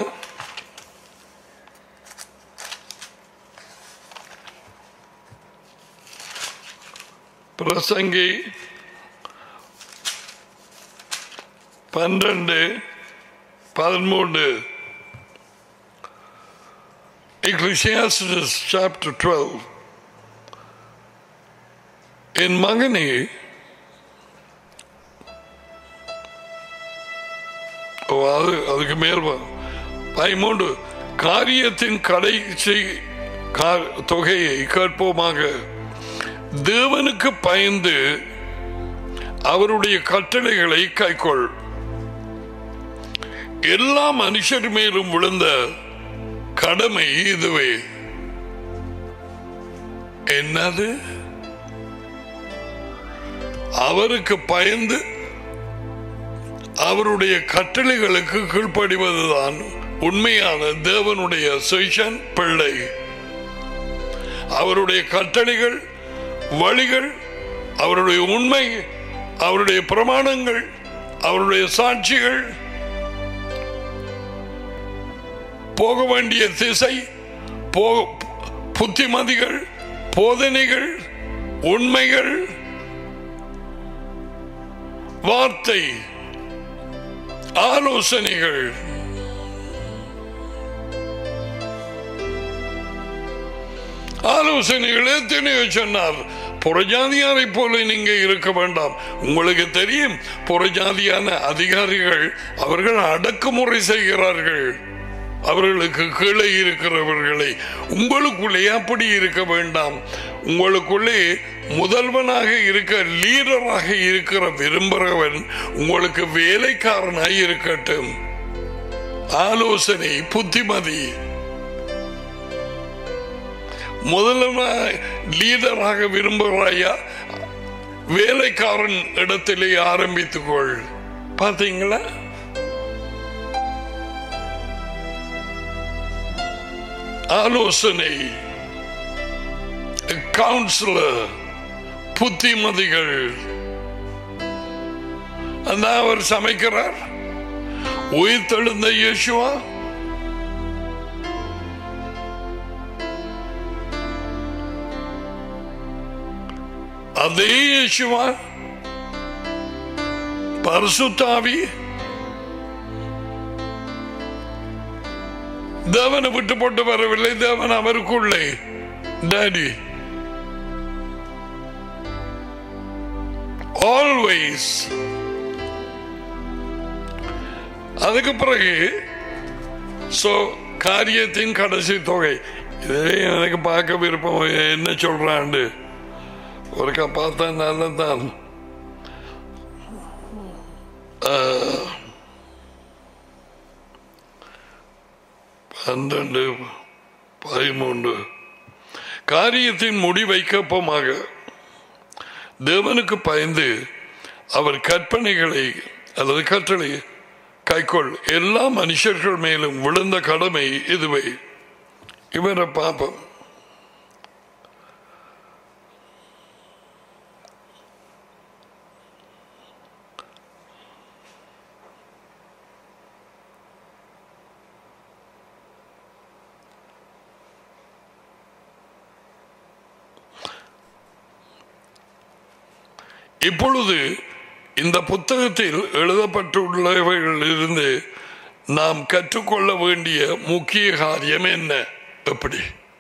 பிரசங்கி பன்னிரண்டு பதிமூன்று Ecclesiastes chapter 12 என் மகனே ஓ, அது அதுக்கு மேல் வா. பதிமூன்று காரியத்தின் கடைசி கா- தொகையை கேட்போமாக தேவனுக்கு பயந்து அவருடைய கட்டளைகளை கைக்கொள் எல்லா மனுஷர் மேலும் விழுந்த கடமை இதுவே என்னது அவருக்கு பயந்து அவருடைய கட்டளைகளுக்கு கீழ்ப்படிவதுதான் உண்மையான தேவனுடைய சுயன் பிள்ளை அவருடைய கட்டளைகள் வழிகள் அவருடைய உண்மை அவருடைய பிரமாணங்கள் அவருடைய சாட்சிகள் போக வேண்டிய திசை போக புத்திமதிகள் போதனைகள் உண்மைகள் வார்த்தை ஆலோசனைகள் ஆலோசனைகள் எத்தனையோ சொன்னார் புறஜாதியாரை போல நீங்க இருக்க வேண்டாம் உங்களுக்கு தெரியும் புறஜாதியான அதிகாரிகள் அவர்கள் அடக்குமுறை செய்கிறார்கள் அவர்களுக்கு கீழே இருக்கிறவர்களை உங்களுக்குள்ளே அப்படி இருக்க வேண்டாம் உங்களுக்குள்ளே முதல்வனாக இருக்க லீடராக இருக்கிற விரும்புகிறவன் உங்களுக்கு வேலைக்காரனாய் இருக்கட்டும் ஆலோசனை புத்திமதி முதல்வனா லீடராக விரும்புகிறாயா வேலைக்காரன் இடத்திலே ஆரம்பித்துக்கொள் பாத்தீங்களா ஆலோசனை கவுன்சிலர் புத்திமதிகள் அந்த அவர் சமைக்கிறார் உயிர் தெழுந்த இயேசுவா அதே இயேசுவா பரிசுத்தாவி தேவனை விட்டு போட்டு வரவில்லை தேவன் அவருக்குள்ளே டேடி ஆல்வேஸ் அதுக்கு பிறகு சோ காரியத்தின் கடைசி தொகை இதே எனக்கு பார்க்க விருப்பம் என்ன சொல்றாண்டு ஒருக்கா பார்த்தா நல்லதான் பன்னெண்டு பதிமூன்று காரியத்தின் முடிவைக்கப்பமாக தேவனுக்கு பயந்து அவர் கற்பனைகளை அல்லது கட்டளை கைக்கொள் எல்லா மனுஷர்கள் மேலும் விழுந்த கடமை இதுவே இவரை பாப்போம் இப்பொழுது இந்த புத்தகத்தில் எழுதப்பட்டுள்ளவைகளிலிருந்து நாம் கற்றுக்கொள்ள வேண்டிய முக்கிய காரியம் என்ன எப்படி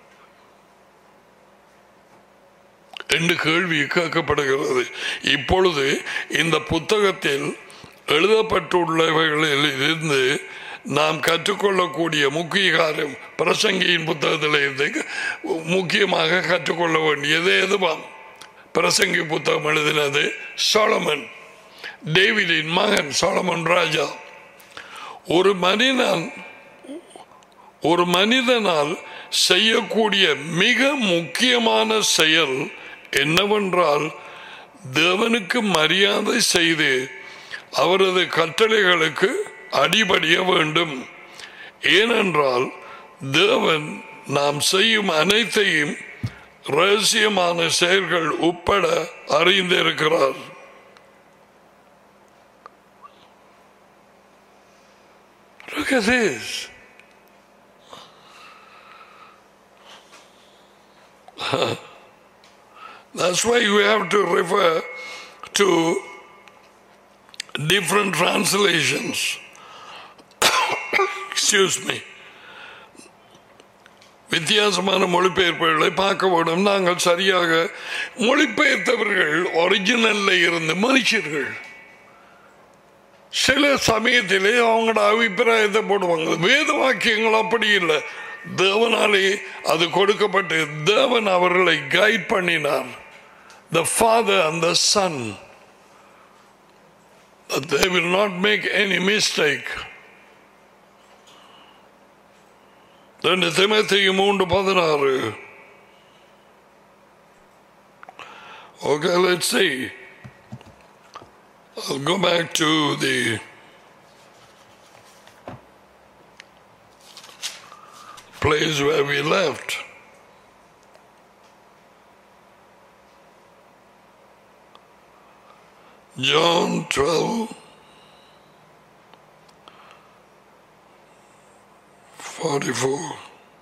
என்று கேள்வி கேட்கப்படுகிறது இப்பொழுது இந்த புத்தகத்தில் எழுதப்பட்டுள்ளவைகளில் இருந்து நாம் கற்றுக்கொள்ளக்கூடிய முக்கிய காரியம் பிரசங்கியின் புத்தகத்தில் இருந்து முக்கியமாக கற்றுக்கொள்ள வேண்டியது எதுவாம் பிரசங்கி புத்தகம் எழுதினது சோழமன் டேவிடின் மகன் சோழமன் ராஜா ஒரு மனிதன் ஒரு மனிதனால் செய்யக்கூடிய மிக முக்கியமான செயல் என்னவென்றால் தேவனுக்கு மரியாதை செய்து அவரது கட்டளைகளுக்கு அடிபடிய வேண்டும் ஏனென்றால் தேவன் நாம் செய்யும் அனைத்தையும் ரகசியமான செயல்கள் உட்பட அறிந்திருக்கிறார் Look at this. That's why you have to refer to different translations. Excuse me. வித்தியாசமான மொழிபெயர்ப்புகளை பார்க்க வேண்டும் நாங்கள் சரியாக மொழிபெயர்த்தவர்கள் ஒரிஜினல்ல இருந்து மனுஷர்கள் சில சமயத்திலே அவங்களோட அபிப்பிராயத்தை போடுவாங்க வேத வாக்கியங்கள் அப்படி இல்லை தேவனாலே அது கொடுக்கப்பட்டு தேவன் அவர்களை கைட் பண்ணினார் the father and the son they will not make any mistake ரெண்டு திமத்தையும் மூன்று பதினாறு Okay, let's see. I'll go back to the place where we left. John 12, 44.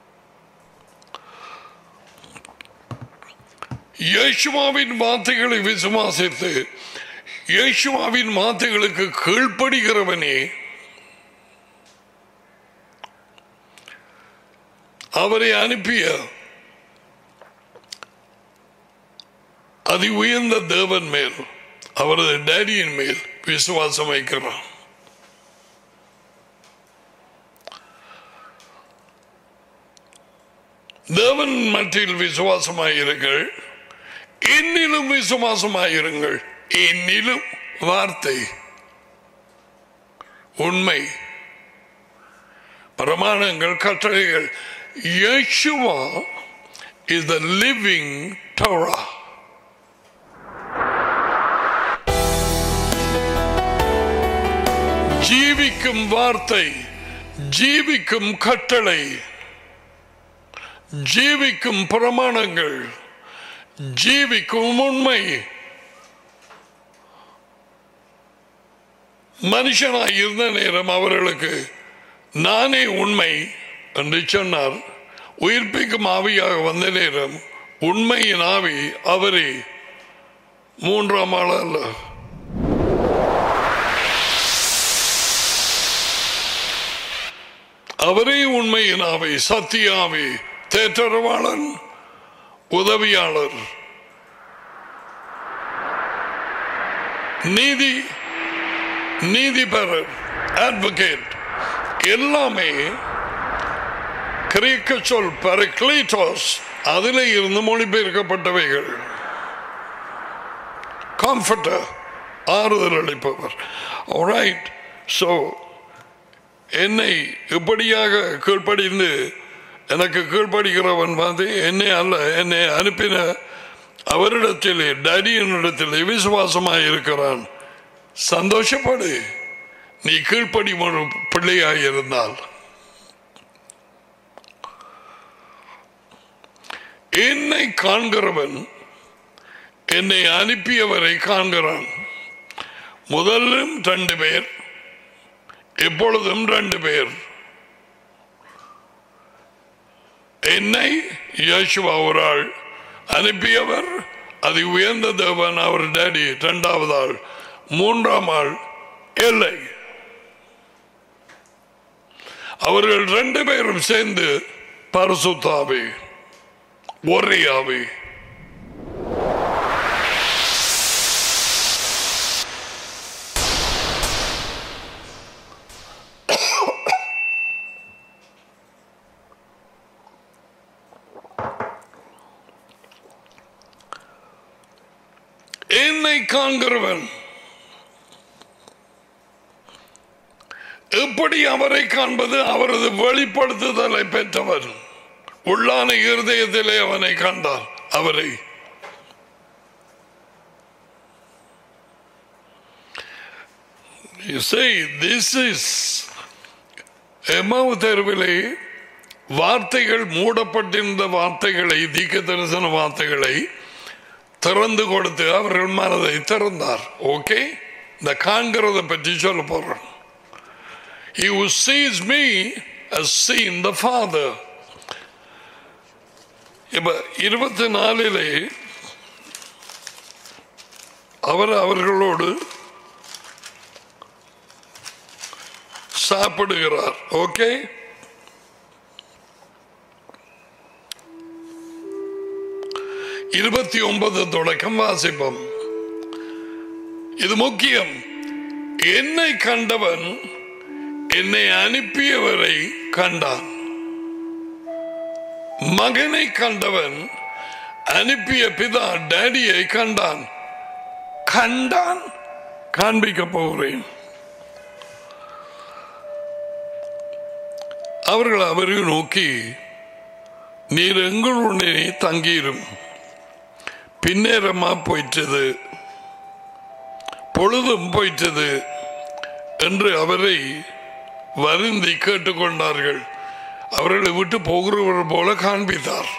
இயேசுவாவின் வார்த்தைகளை விசுவாசித்து இயேசுவாவின் வார்த்தைகளுக்கு கீழ்ப்படுகிறவனே அவரை அனுப்பிய அதி உயர்ந்த தேவன் மேல் அவரது டேடியின் மேல் விசுவாசம் வைக்கிறான் தேவன் மற்றில் விசுவாசமாயிருங்கள் என்னிலும் விசுவாசமாயிருங்கள் என்னிலும் வார்த்தை உண்மை பிரமாணங்கள் கட்டளைகள் Yeshua is the living Torah. ஜீவிக்கும் வார்த்தை ஜீவிக்கும் கட்டளை ஜீவிக்கும் பிரமாணங்கள் ஜீவிக்கும் உண்மை மனுஷனாய் இருந்த நேரம் அவர்களுக்கு நானே உண்மை என்று சொன்னார் உயிர்ப்பிக்கும் ஆவியாக வந்த நேரம் உண்மையின் ஆவி அவரே மூன்றாம் ஆள் அல்ல அவரே உண்மையின் ஆவி சத்தியாவி தேற்றரவாளன் உதவியாளர் நீதி நீதிபரர் அட்வொகேட் எல்லாமே கிரேக்க சொல் பரக்ளீட்டோஸ் அதில் இருந்து மொழிபெயர்க்கப்பட்டவைகள் காம்ஃபர்டர் ஆறுதல் அளிப்பவர் ரைட் ஸோ என்னை இப்படியாக கீழ்ப்படிந்து எனக்கு கீழ்ப்படுகிறவன் வந்து என்னை அல்ல என்னை அனுப்பின அவரிடத்திலே டேடியனிடத்திலே விசுவாசமாக இருக்கிறான் சந்தோஷப்படு நீ கீழ்ப்படி ஒரு பிள்ளையாக இருந்தால் என்னை காண்கிறவன் என்னை அனுப்பியவரை காண்கிறான் முதலும் ரெண்டு பேர் எப்பொழுதும் ரெண்டு பேர் என்னை யேசுவா ஒரு ஆள் அனுப்பியவர் அது உயர்ந்த தேவன் அவர் டேடி இரண்டாவது ஆள் மூன்றாம் ஆள் இல்லை அவர்கள் ரெண்டு பேரும் சேர்ந்து பரசுத்தாவி ஒரே ஆவி என்னை காண்கிறவன் எப்படி அவரை காண்பது அவரது வெளிப்படுத்துதலை பெற்றவர் உள்ளான இருதயத்திலே அவனை கண்டார் அவரை You see, this is எம்மாவு தெருவிலே வார்த்தைகள் மூடப்பட்டிருந்த வார்த்தைகளை தீக்க தரிசன வார்த்தைகளை திறந்து கொடுத்து அவர்கள் மனதை திறந்தார் ஓகே இந்த காண்கிறத பற்றி சொல்ல போறேன் He who sees me has seen the Father. இப்ப இருபத்தி நாலிலே அவர் அவர்களோடு சாப்பிடுகிறார் ஓகே இருபத்தி ஒன்பது தொடக்கம் வாசிப்போம் இது முக்கியம் என்னை கண்டவன் என்னை அனுப்பியவரை கண்டான் மகனை கண்டவன் அனுப்பிய பிதா டேடியை கண்டான் கண்டான் காண்பிக்க போகிறேன் அவர்கள் அவரை நோக்கி நீர் எங்களுடனே தங்கியிரும் பின்னேரமா போயிட்டது பொழுதும் போயிட்டது என்று அவரை வருந்தி கேட்டுக்கொண்டார்கள் அவர்களை விட்டு போகிறவர் போல காண்பித்தார்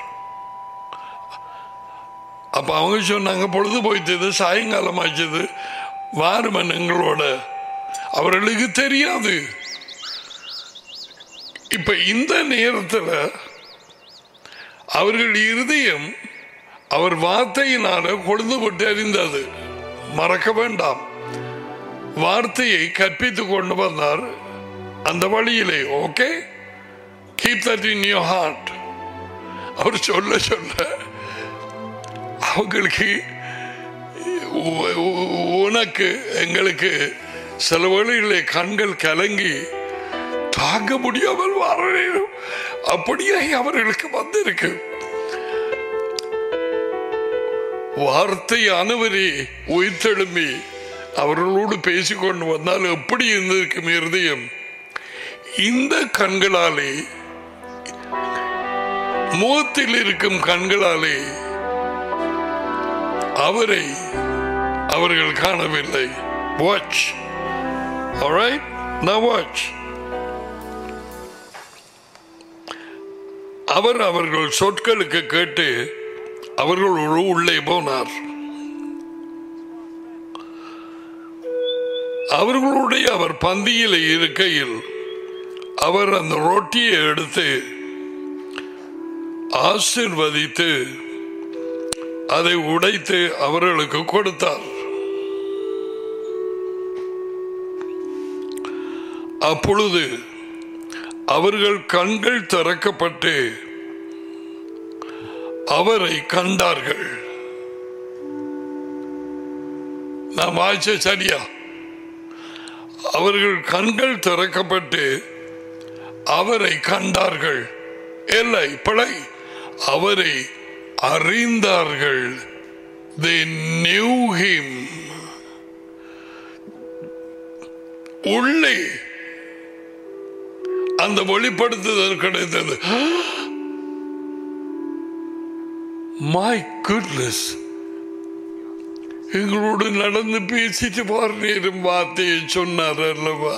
அப்ப அவங்க சொன்னாங்க பொழுது போயிட்டது சாயங்காலம் ஆச்சது வாருமன் எங்களோட அவர்களுக்கு தெரியாது இப்ப இந்த நேரத்தில் அவர்கள் இருதயம் அவர் வார்த்தையினால கொழுந்துபட்டு அறிந்தது மறக்க வேண்டாம் வார்த்தையை கற்பித்துக் கொண்டு வந்தார் அந்த வழியிலே okay keep that in your heart அவர் சொல்ல சொல்ல அவங்களுக்கு உ- உ- உனக்கு எங்களுக்கு சில வழியிலே கண்கள் கலங்கி தாங்க முடியாமல் வரணும் அப்படியே அவர்களுக்கு வந்திருக்கு வார்த்தையானவரே உயிர்த்தெழும்பி அவர்களோடு பேசிக்கொண்டு வந்தால் எப்படி இருந்திருக்கும் இருதயம் இந்த கண்களாலே முகத்தில் இருக்கும் கண்களாலே அவரை அவர்கள் காணவில்லை வாட்ச் alright now watch அவர் அவர்கள் சொற்களுக்கு கேட்டு அவர்களோடு உள்ளே போனார் அவர்களுடைய அவர் பந்தியில் இருக்கையில் அவர் அந்த ரொட்டியை எடுத்து ஆசிர்வதித்து அதை உடைத்து அவர்களுக்கு கொடுத்தார் அப்பொழுது அவர்கள் கண்கள் திறக்கப்பட்டு அவரை கண்டார்கள் நான் வாய்ச்ச சரியா அவர்கள் கண்கள் திறக்கப்பட்டு அவரை கண்டார்கள் இல்லை பிழை அவரை அறிந்தார்கள் they knew him உள்ளே அந்த வெளிப்படுத்துதல் கிடைத்தது மை குட்னஸ் எங்களோடு நடந்து பேசிட்டு பார் நேரும் வார்த்தையை சொன்னார் அல்லவா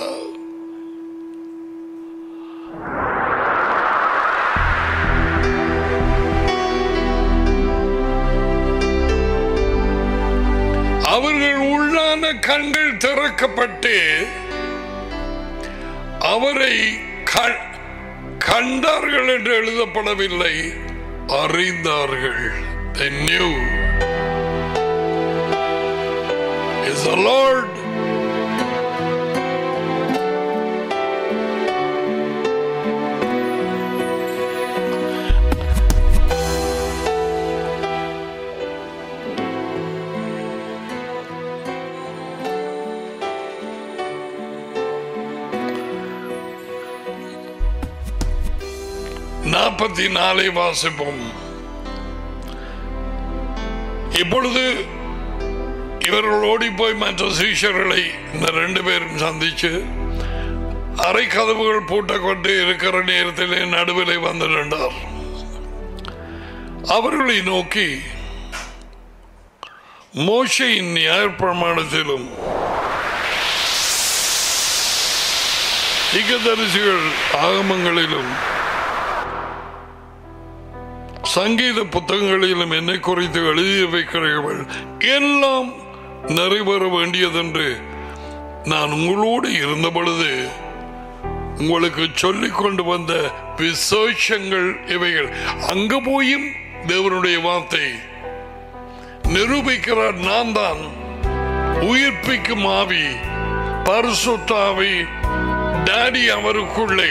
அவர்கள் உள்ளான கண்கள் திறக்கப்பட்டு அவரை க- கண்டார்கள் என்று எழுதப்படவில்லை அறிந்தார்கள் They knew. Is the Lord நாற்பத்தி நாலை வாசிப்போம் இப்பொழுது இவர்கள் ஓடி போய் மற்ற சீஷர்களை இந்த ரெண்டு பேரும் சந்திச்சு அரை கதவுகள் பூட்டக்கொண்டு இருக்கிற நேரத்திலே நடுவிலே வந்து நின்றார் அவர்களை நோக்கி மோசையின் நியாயப்பிரமாணத்திலும் திகதரிசிகள் ஆகமங்களிலும் சங்கீத புத்தகங்களிலும் என்னை குறித்து எழுதி வைக்கிறீர்கள் எல்லாம் நிறைவேற வேண்டியதென்று நான் உங்களோடு இருந்த பொழுது உங்களுக்கு சொல்லிக் கொண்டு வந்த விசேஷங்கள் இவைகள் அங்க போயும் தேவனுடைய வார்த்தை நிரூபிக்கிறார் நான் தான் உயிர்ப்பிக்கும் ஆவி பரிசுத்தாவி டாடி அவருக்குள்ளே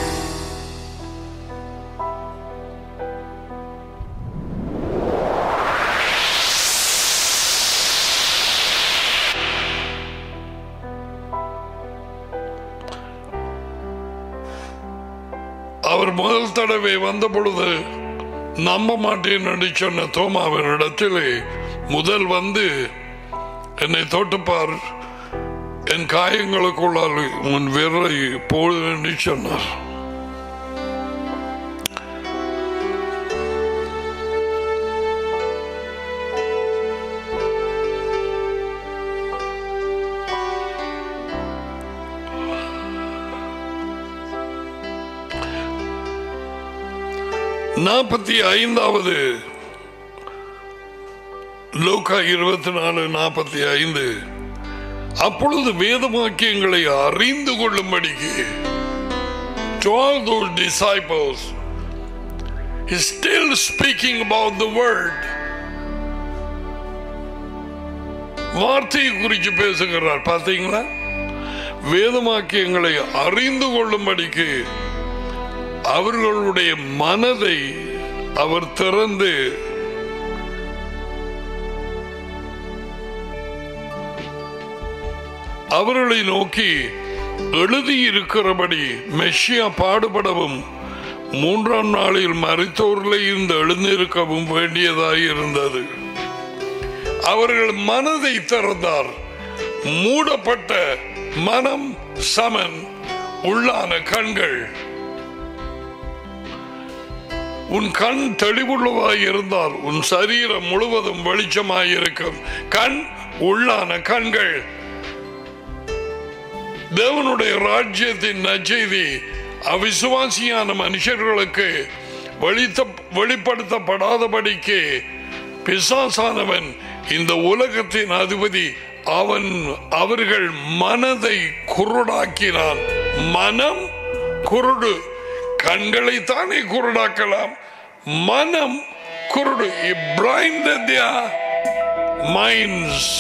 அவர் முதல் தடவை வந்த பொழுது நம்ப மாட்டேன் என்று சொன்ன தோமாவினிடத்திலே முதல் வந்து என்னை தொட்டுப்பார் என் காயங்களுக்குள்ளால் உன் விரலை போடு என்று சொன்னார் நாற்பத்தி ஐந்தாவது லோகா இருபத்தி நாலு நாற்பத்தி ஐந்து அப்பொழுது வேத வாக்கியங்களை அறிந்து கொள்ளும்படிக்கு to all those disciples is still speaking about the word வார்த்தையை குறித்து பேசுகிறார் பார்த்தீங்களா வேதவாக்கியங்களை அறிந்து கொள்ளும்படிக்கு அவர்களுடைய மனதை அவர் திறந்து அவர்களை நோக்கி எழுதியிருக்கிறபடி மெஷியா பாடுபடவும் மூன்றாம் நாளில் மறைத்தோரில் இருந்து எழுந்திருக்கவும் வேண்டியதாய் இருந்தது அவர்கள் மனதை திறந்தார் மூடப்பட்ட மனம் சமன் உள்ளான கண்கள் உன் கண் தெளிவுள்ளவாய் இருந்தால் உன் சரீரம் முழுவதும் வெளிச்சமாயிருக்கும் கண் உள்ளான கண்கள் தேவனுடைய ராஜ்யத்தின் நச்செய்தி அவிசுவாசியான மனுஷர்களுக்கு வெளித்த வெளிப்படுத்தப்படாதபடிக்கு பிசாசானவன் இந்த உலகத்தின் அதிபதி அவன் அவர்கள் மனதை குருடாக்கினான் மனம் குருடு கண்களை தானே குருடாக்கலாம் மனம் குருடு பிளைண்ட் மைண்ட்ஸ்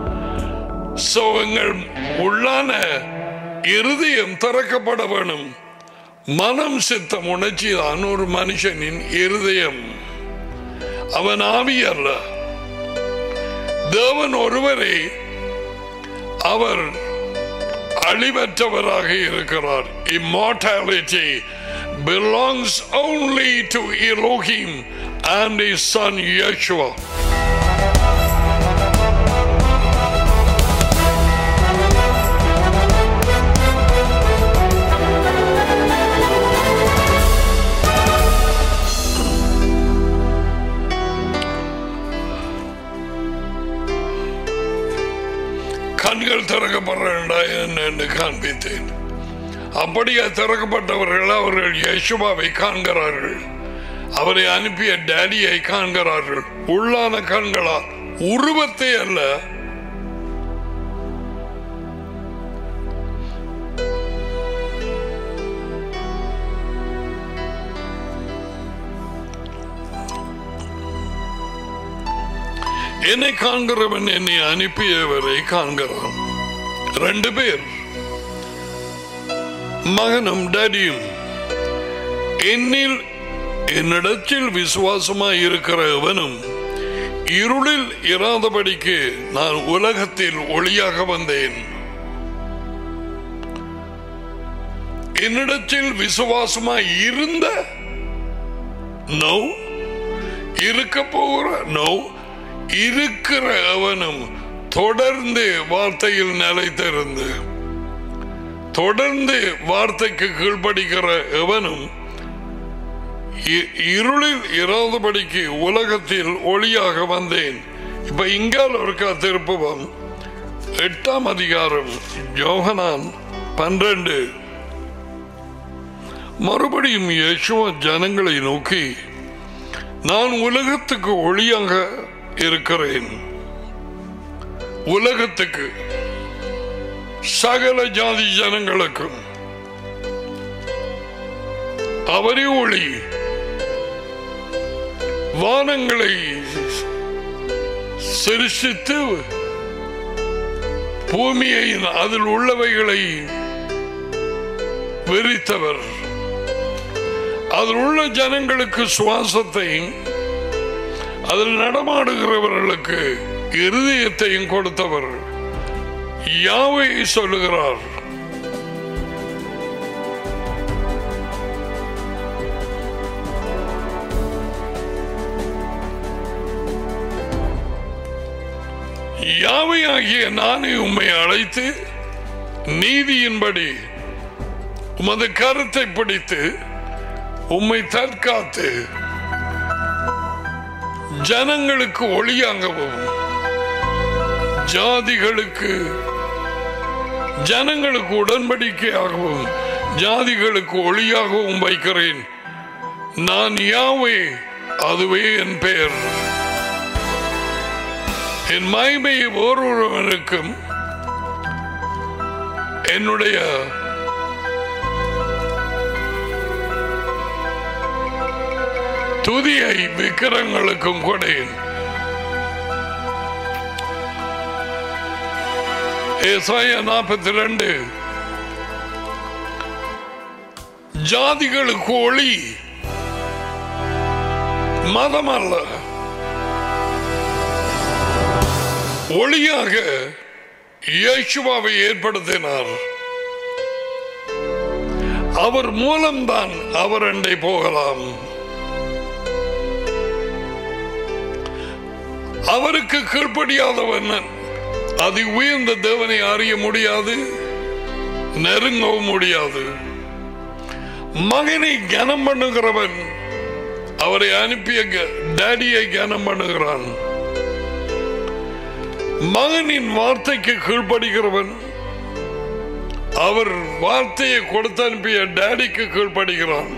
சோ எங்கள் உள்ளான இருதயம் திறக்கப்பட வேணும் மனம் சித்தம் உணர்ச்சி தான் ஒரு மனுஷனின் இருதயம் அவன் ஆவி அல்ல தேவன் ஒருவரே அவர் அழிவற்றவராக இருக்கிறார் immortality belongs only to Elohim and his son Yeshua. கண்கள் திறக்கப்படுறா என்று காண்பித்தேன் அப்படியே திறக்கப்பட்டவர்கள் அவர்கள் யேசுவாவை காண்கிறார்கள் அவரை அனுப்பிய டேடியை காண்கிறார்கள் உள்ளான கண்களா உருவத்தை அல்ல என்னை காண்கிறவன் என்னை அனுப்பியவரை காண்கிறான் ரெண்டு பேர் மகனும் டேடியும் என்னில் என்னிடத்தில் விசுவாசமாய் இருக்கிற எவனும் இருளில் இராதபடிக்கு நான் உலகத்தில் ஒளியாக வந்தேன் என்னிடத்தில் விசுவாசமாய் இருந்த நோ இருக்க போகிற நோ இருக்கிற அவனும் தொடர்ந்து வார்த்தையில் நிலைத்திருந்து தொடர்ந்து வார்த்தைக்கு கீழ்ப்படுகிற எவனும் இ- இருளில் இராதபடிக்கு உலகத்தில் ஒளியாக வந்தேன் இப்ப இங்கால் ஒருக்கா திருப்புவம் எட்டாம் அதிகாரம் யோகனான் பன்னிரண்டு மறுபடியும் யேசுவ ஜனங்களை நோக்கி நான் உலகத்துக்கு ஒளியாக இருக்கிறேன் உலகத்துக்கு சகல ஜாதி ஜனங்களுக்கும் அவரே ஒளி வானங்களை சிருஷ்டித்து பூமியை அதில் உள்ளவைகளை விரித்தவர் அதில் உள்ள ஜனங்களுக்கு சுவாசத்தையும் அதில் நடமாடுகிறவர்களுக்கு இருதயத்தையும் கொடுத்தவர் யாவை சொல்லுகிறார் யாவை ஆகிய நானே உம்மை அழைத்து நீதியின்படி உமது கருத்தை பிடித்து உம்மை தற்காத்து ஜனங்களுக்கு ஒளியாகவும் ஜாதிகளுக்கு ஜனங்களுக்கு உடன்படிக்கையாகவும் ஜாதிகளுக்கு ஒளியாகவும் வைக்கிறேன் நான் யாவே அதுவே என் பெயர் என் மகிமை ஓரொருவனுக்கும் என்னுடைய துதியை விக்கிரங்களுக்கும் கொடேன் ஏசாயா நாற்பத்தி ரெண்டு ஜாதிகளுக்கு ஒளி மதம் அல்ல ஒளியாக இயேசுவாவை ஏற்படுத்தினார் அவர் மூலம்தான் அவர் அண்டை போகலாம் அவருக்கு கீழ்ப்படியாதவன் அதி உயர்ந்த தேவனை அறிய முடியாது நெருங்கவும் முடியாது மகனை கனம் பண்ணுகிறவன் அவரை அனுப்பிய க- டேடியை கனம் பண்ணுகிறான் மகனின் வார்த்தைக்கு கீழ்ப்படுகிறவன் அவர் வார்த்தையை கொடுத்து அனுப்பிய டேடிக்கு கீழ்ப்படுகிறான்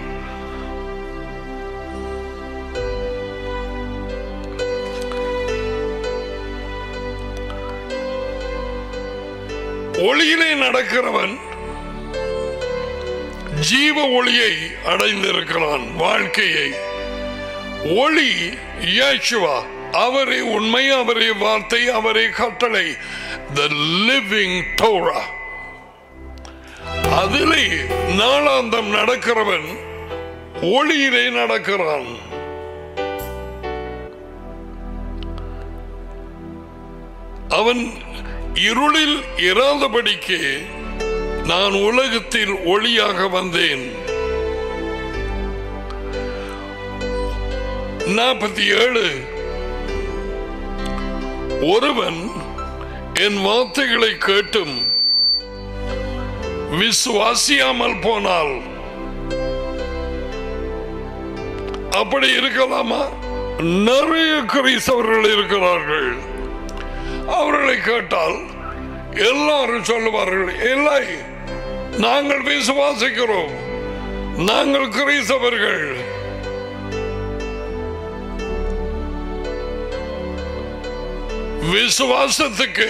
ஒளியிலே நடக்கிறவன் ஜீவ ஒளியை அடைந்திருக்கிறான் வாழ்க்கையை ஒளி இயேசுவா அவரே உண்மை அவரே வார்த்தை அவரே கட்டளை த லிவிங் டோரா அதிலே நாளாந்தம் நடக்கிறவன் ஒளியிலே நடக்கிறான் அவன் இருளில் இராதபடிக்கு நான் உலகத்தில் ஒளியாக வந்தேன் நாற்பத்தி ஏழு ஒருவன் என் வார்த்தைகளை கேட்டும் விசுவாசியாமல் போனால் அப்படி இருக்கலாமா நிறைய கிறிஸ்தவர்கள் இருக்கிறார்கள் அவர்களை கேட்டால் எல்லாரும் சொல்லுவார்கள் இல்லை நாங்கள் விசுவாசிக்கிறோம் நாங்கள் கிறிஸ்தவர்கள் விசுவாசத்துக்கு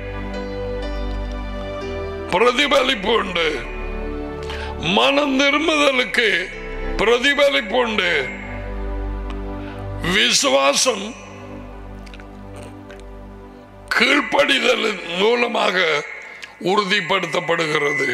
பிரதிபலிப்பு உண்டு மனம் திரும்புதலுக்கு பிரதிபலிப்பு உண்டு விசுவாசம் கீழ்ப்படிதல் மூலமாக உறுதிப்படுத்தப்படுகிறது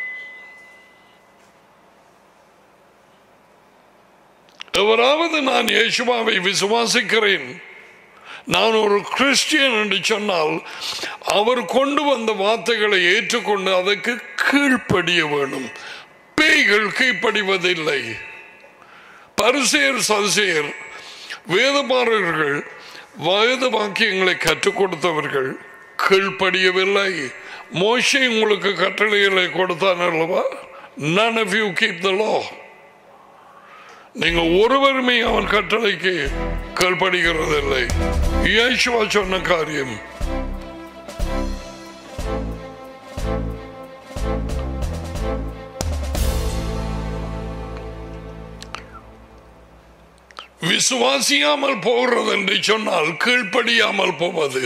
எவராவது நான் இயேசுவாவை விசுவாசிக்கிறேன் நான் ஒரு கிறிஸ்டியன் என்று சொன்னால் அவர் கொண்டு வந்த வார்த்தைகளை ஏற்றுக்கொண்டு அதற்கு கீழ்ப்படிய வேணும் பேய்கள் கீழ்ப்படிவதில்லை பரிசேர் சதிசேர் வேதமாறர்கள் வேத வாக்கியங்களை கற்றுக் கொடுத்தவர்கள் கீழ்ப்படியவில்லை மோஷை உங்களுக்கு கட்டளைகளை கொடுத்தான் அல்லவா none of you keep the law நீங்க ஒருவருமே அவன் கட்டளைக்கு கீழ்ப்படுகிறதில்லை இயேசுவா சொன்ன காரியம் விசுவாசியாமல் போகிறது என்று சொன்னால் கீழ்ப்படியாமல் போவது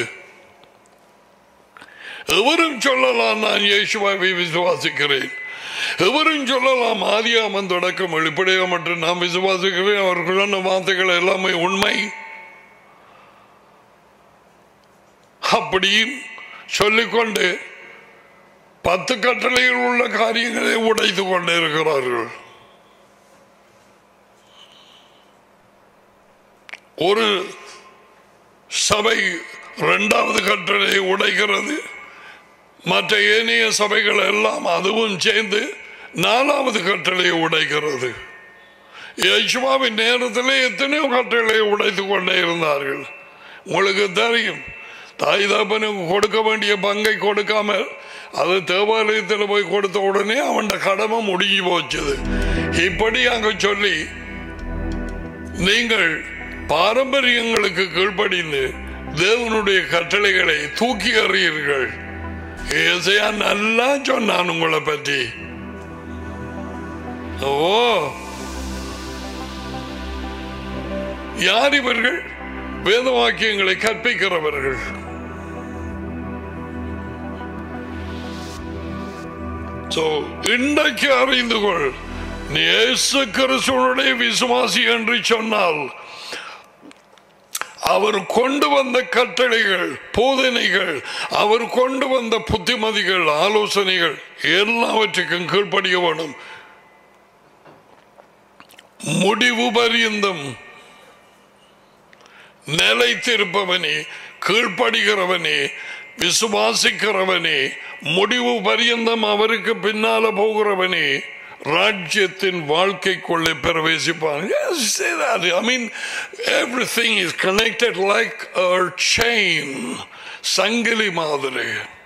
எவரும் சொல்லலாம் நான் இயேசுவாவை விசுவாசிக்கிறேன் எவரும் சொல்லலாம் ஆதியாமன் தொடக்கம் வெளிப்படையாக மட்டும் நான் விசுவாசிக்கிறேன் அவர்கள் சொன்ன வார்த்தைகள் எல்லாமே உண்மை அப்படியும் சொல்லிக்கொண்டு பத்து கட்டளையில் உள்ள காரியங்களை உடைத்து கொண்டு இருக்கிறார்கள் ஒரு சபை இரண்டாவது கட்டளையை உடைக்கிறது மற்ற ஏனைய சபைகள் எல்லாம் அதுவும் சேர்ந்து நாலாவது கட்டளையை உடைக்கிறது யேசுவாவின் நேரத்திலே எத்தனையோ கட்டளையை உடைத்து கொண்டே இருந்தார்கள் உங்களுக்கு தெரியும் தாய் தகப்பனுக்கு கொடுக்க வேண்டிய பங்கை கொடுக்காம அது தேவாலயத்தில் போய் கொடுத்த உடனே அவன் கடமை முடிஞ்சு போச்சுது இப்படி அங்க சொல்லி நீங்கள் பாரம்பரியங்களுக்கு கீழ்ப்படிந்து தேவனுடைய கட்டளைகளை தூக்கி எறியீர்கள் ஏசையா நல்லா சொன்னான் உங்களை பற்றி ஓ யார் இவர்கள் வேத வாக்கியங்களை கற்பிக்கிறவர்கள் So, இன்றைக்கு அறிந்து கொள் நீ இயேசு கிறிஸ்துவனுடைய விசுவாசி என்று சொன்னால் அவர் கொண்டு வந்த கட்டளைகள் போதனைகள் அவர் கொண்டு வந்த புத்திமதிகள் ஆலோசனைகள் எல்லாவற்றுக்கும் கீழ்ப்படிய வேணும் முடிவு பரியந்தம் நிலைத்திருப்பவனே கீழ்ப்படுகிறவனே விசுவாசிக்கிறவனே முடிவு பரியந்தம் அவருக்கு பின்னால போகிறவனே ராஜ்யத்தின் வாழ்க்கைக்குள்ளே பிரவேசிப்பான் Yes, say that. I mean, everything is connected like a chain. சங்கிலி மாதிரி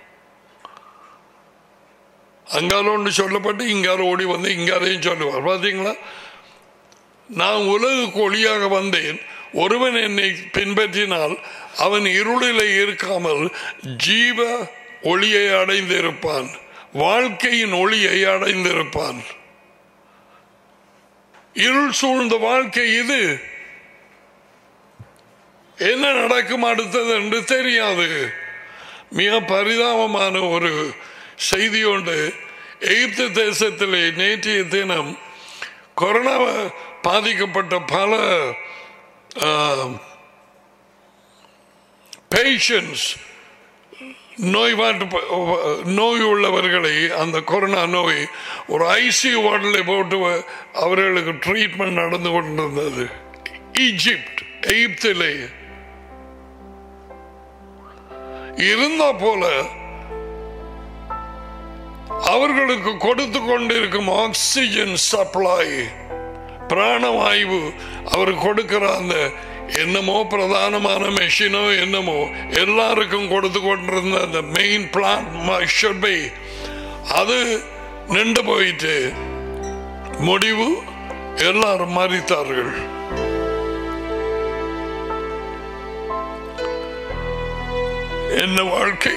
அங்கால ஒன்று சொல்லப்பட்டு இங்கால ஓடி வந்து இங்காலையும் சொல்லுவார் பார்த்தீங்களா நான் உலகுக்கு ஒளியாக வந்தேன் ஒருவன் என்னை பின்பற்றினால் அவன் இருளிலே இருக்காமல் ஜீவ ஒளியை அடைந்திருப்பான் வாழ்க்கையின் ஒளியை அடைந்திருப்பான் இருள் சூழ்ந்த வாழ்க்கை இது என்ன நடக்கும் அடுத்தது என்று தெரியாது மிக பரிதாபமான ஒரு செய்தி ஒன்று எகிப்து தேசத்திலே நேற்றைய தினம் கொரோனா பாதிக்கப்பட்ட பல பேஷன்ஸ் நோய்வாட்டு நோய் உள்ளவர்களை அந்த கொரோனா நோய் ஒரு ஐசியூ வார்டில் போட்டு அவர்களுக்கு ட்ரீட்மெண்ட் நடந்து கொண்டிருந்தது ஈஜிப்ட் எகிப்திலே இருந்தா போல அவர்களுக்கு கொடுத்து கொண்டிருக்கும் ஆக்சிஜன் சப்ளை பிராணவாயு அவர் கொடுக்கிற அந்த என்னமோ பிரதானமான மெஷினோ என்னமோ எல்லாருக்கும் கொடுத்து கொண்டிருந்த அந்த மெயின் பிளான் அது நின்று போயிட்டு முடிவு எல்லாரும் மறித்தார்கள் என்ன வாழ்க்கை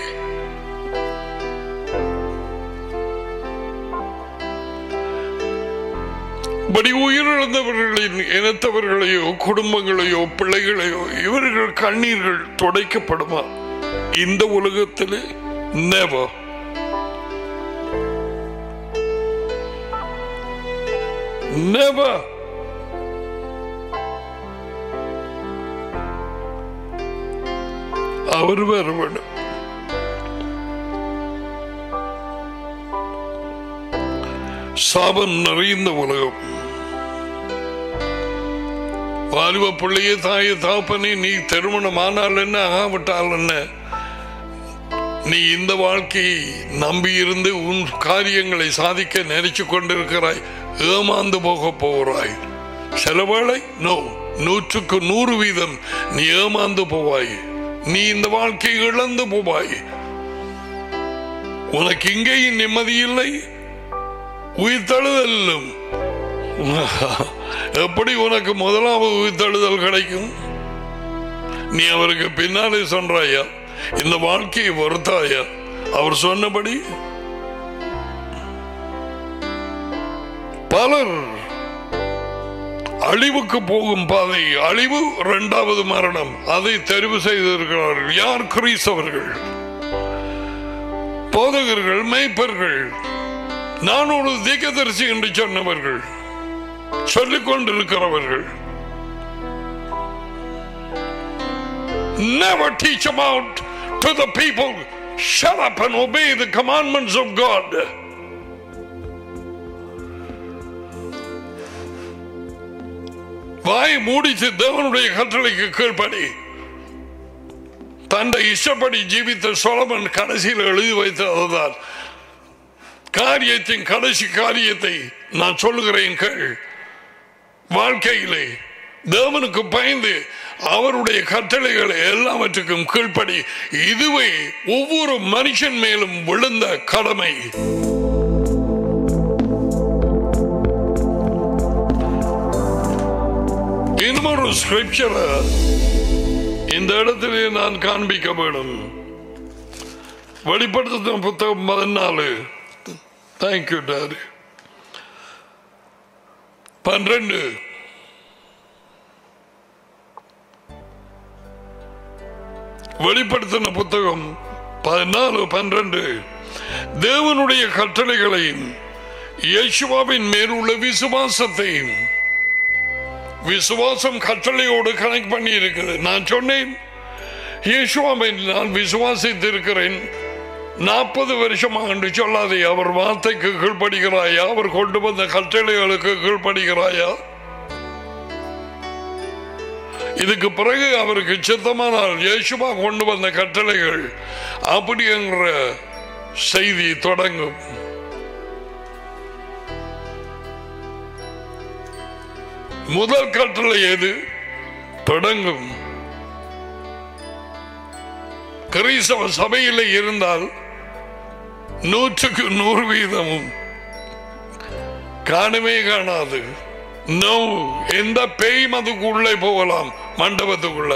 படி உயிரிழந்தவர்களின் இனத்தவர்களையோ குடும்பங்களையோ பிள்ளைகளையோ இவர்கள் கண்ணீர்கள் துடைக்கப்படுமா இந்த உலகத்திலே never never அவர் வர வேண்டும் சாபம் நிறைந்த உலகம் வாலிப பிள்ளையே தாயை தாப்பனே நீ திருமணம் ஆனால் என்ன ஆகாவிட்டால் என்ன நீ இந்த வாழ்க்கையை நம்பி இருந்து உன் காரியங்களை சாதிக்க நினைச்சு கொண்டிருக்கிறாய் ஏமாந்து போக போகிறாய் சில வேளை நோ நூற்றுக்கு நூறு வீதம் நீ ஏமாந்து போவாய் நீ இந்த வாழ்க்கையை இழந்து போவாய் உனக்கு இங்கேயும் நிம்மதி இல்லை உயிர்த்தழுதலும் எப்படி உனக்கு முதலாவது உயிர்த்தழுதல் கிடைக்கும் நீ அவருக்கு பின்னாலே சொல்றாயா இந்த வாழ்க்கையை வருத்தாயா அவர் சொன்னபடி பலர் அழிவுக்கு போகும் பாதை அழிவு இரண்டாவது மரணம் அதை தெரிவு செய்திருக்கிறார்கள் யார் கிரீசவர்கள் போதகர்கள் மெய்ப்பர்கள் நான் ஒரு தீக்கதரிசி என்று சொன்னவர்கள் சொல்லிக் கொண்டிருக்கிறவர்கள் Never teach them out to the people. Shut up and obey the commandments of God. வாய் மூடிச்சு தேவனுடைய கட்டளைக்கு கீழ்ப்படி தன்னை இஷ்டப்படி ஜீவித்த சோழமன் கடைசியில் எழுதி வைத்ததுதான் காரியத்தின் கடைசி காரியத்தை நான் சொல்லுகிறேன் கேள் வாழ்க்கையிலே தேவனுக்கு பயந்து அவருடைய கட்டளைகளை எல்லாவற்றுக்கும் கீழ்ப்படி இதுவே ஒவ்வொரு மனுஷன் மேலும் விழுந்த கடமை இன்னொரு ஸ்கிரிப்சரை இந்த இடத்திலே நான் காண்பிக்க வேண்டும் வெளிப்படுத்தின புத்தகம் பதினாலு தேங்க்யூ டாரி பன்னிரண்டு வெளிப்படுத்தின புத்தகம் பதினாலு பன்னிரண்டு தேவனுடைய கட்டளைகளையும் இயேசுவாவின் மேலுள்ள விசுவாசத்தையும் விசுவாசம் கட்டளையோடு கனெக்ட் பண்ணி இருக்குது நான் சொன்னேன் இயேசுவாவை நான் விசுவாசித்திருக்கிறேன் நாற்பது வருஷமாக என்று சொல்லாதே அவர் வார்த்தைக்கு கீழ்ப்படுகிறாயா அவர் கொண்டு வந்த கட்டளைகளுக்கு கீழ்ப்படுகிறாயா இதுக்கு பிறகு அவருக்கு சித்தமானால் இயேசுவா கொண்டு வந்த கட்டளைகள் அப்படி என்ற செய்தி தொடங்கும் முதல் கட்டளை எது தொடங்கும் கிறிஸ்தவ சபையில் இருந்தால் நூற்றுக்கு நூறு வீதமும் காணவே காணாது நோ எந்த பேயும் அதுக்குள்ளே போகலாம் மண்டபத்துக்குள்ள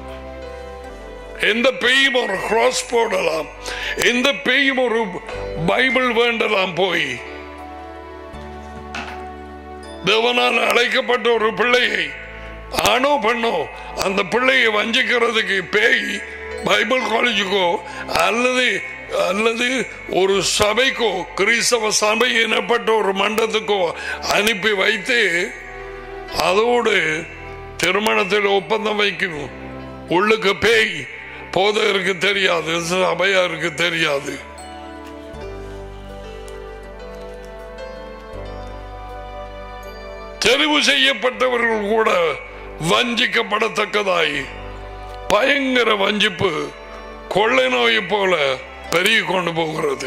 எந்த பேயும் ஒரு கிராஸ் போடலாம் எந்த பேயும் ஒரு பைபிள் வேண்டலாம் போய் தேவனால் அழைக்கப்பட்ட ஒரு பிள்ளையை ஆணோ பெண்ணோ அந்த பிள்ளையை வஞ்சிக்கிறதுக்கு பேய் பைபிள் காலேஜுக்கோ அல்லது அல்லது ஒரு சபைக்கோ கிறிஸ்தவ சபை எனப்பட்ட ஒரு மண்டத்துக்கோ அனுப்பி வைத்து அதோடு திருமணத்தில் ஒப்பந்தம் வைக்கும் உள்ளுக்கு பேய் போதகருக்கு தெரியாது சபையாருக்கு தெரியாது தெரிவு செய்யப்பட்டவர்கள் கூட வஞ்சிக்கப்படத்தக்கதாய் பயங்கர வஞ்சிப்பு கொள்ளை நோயை போல பெருகி கொண்டு போகிறது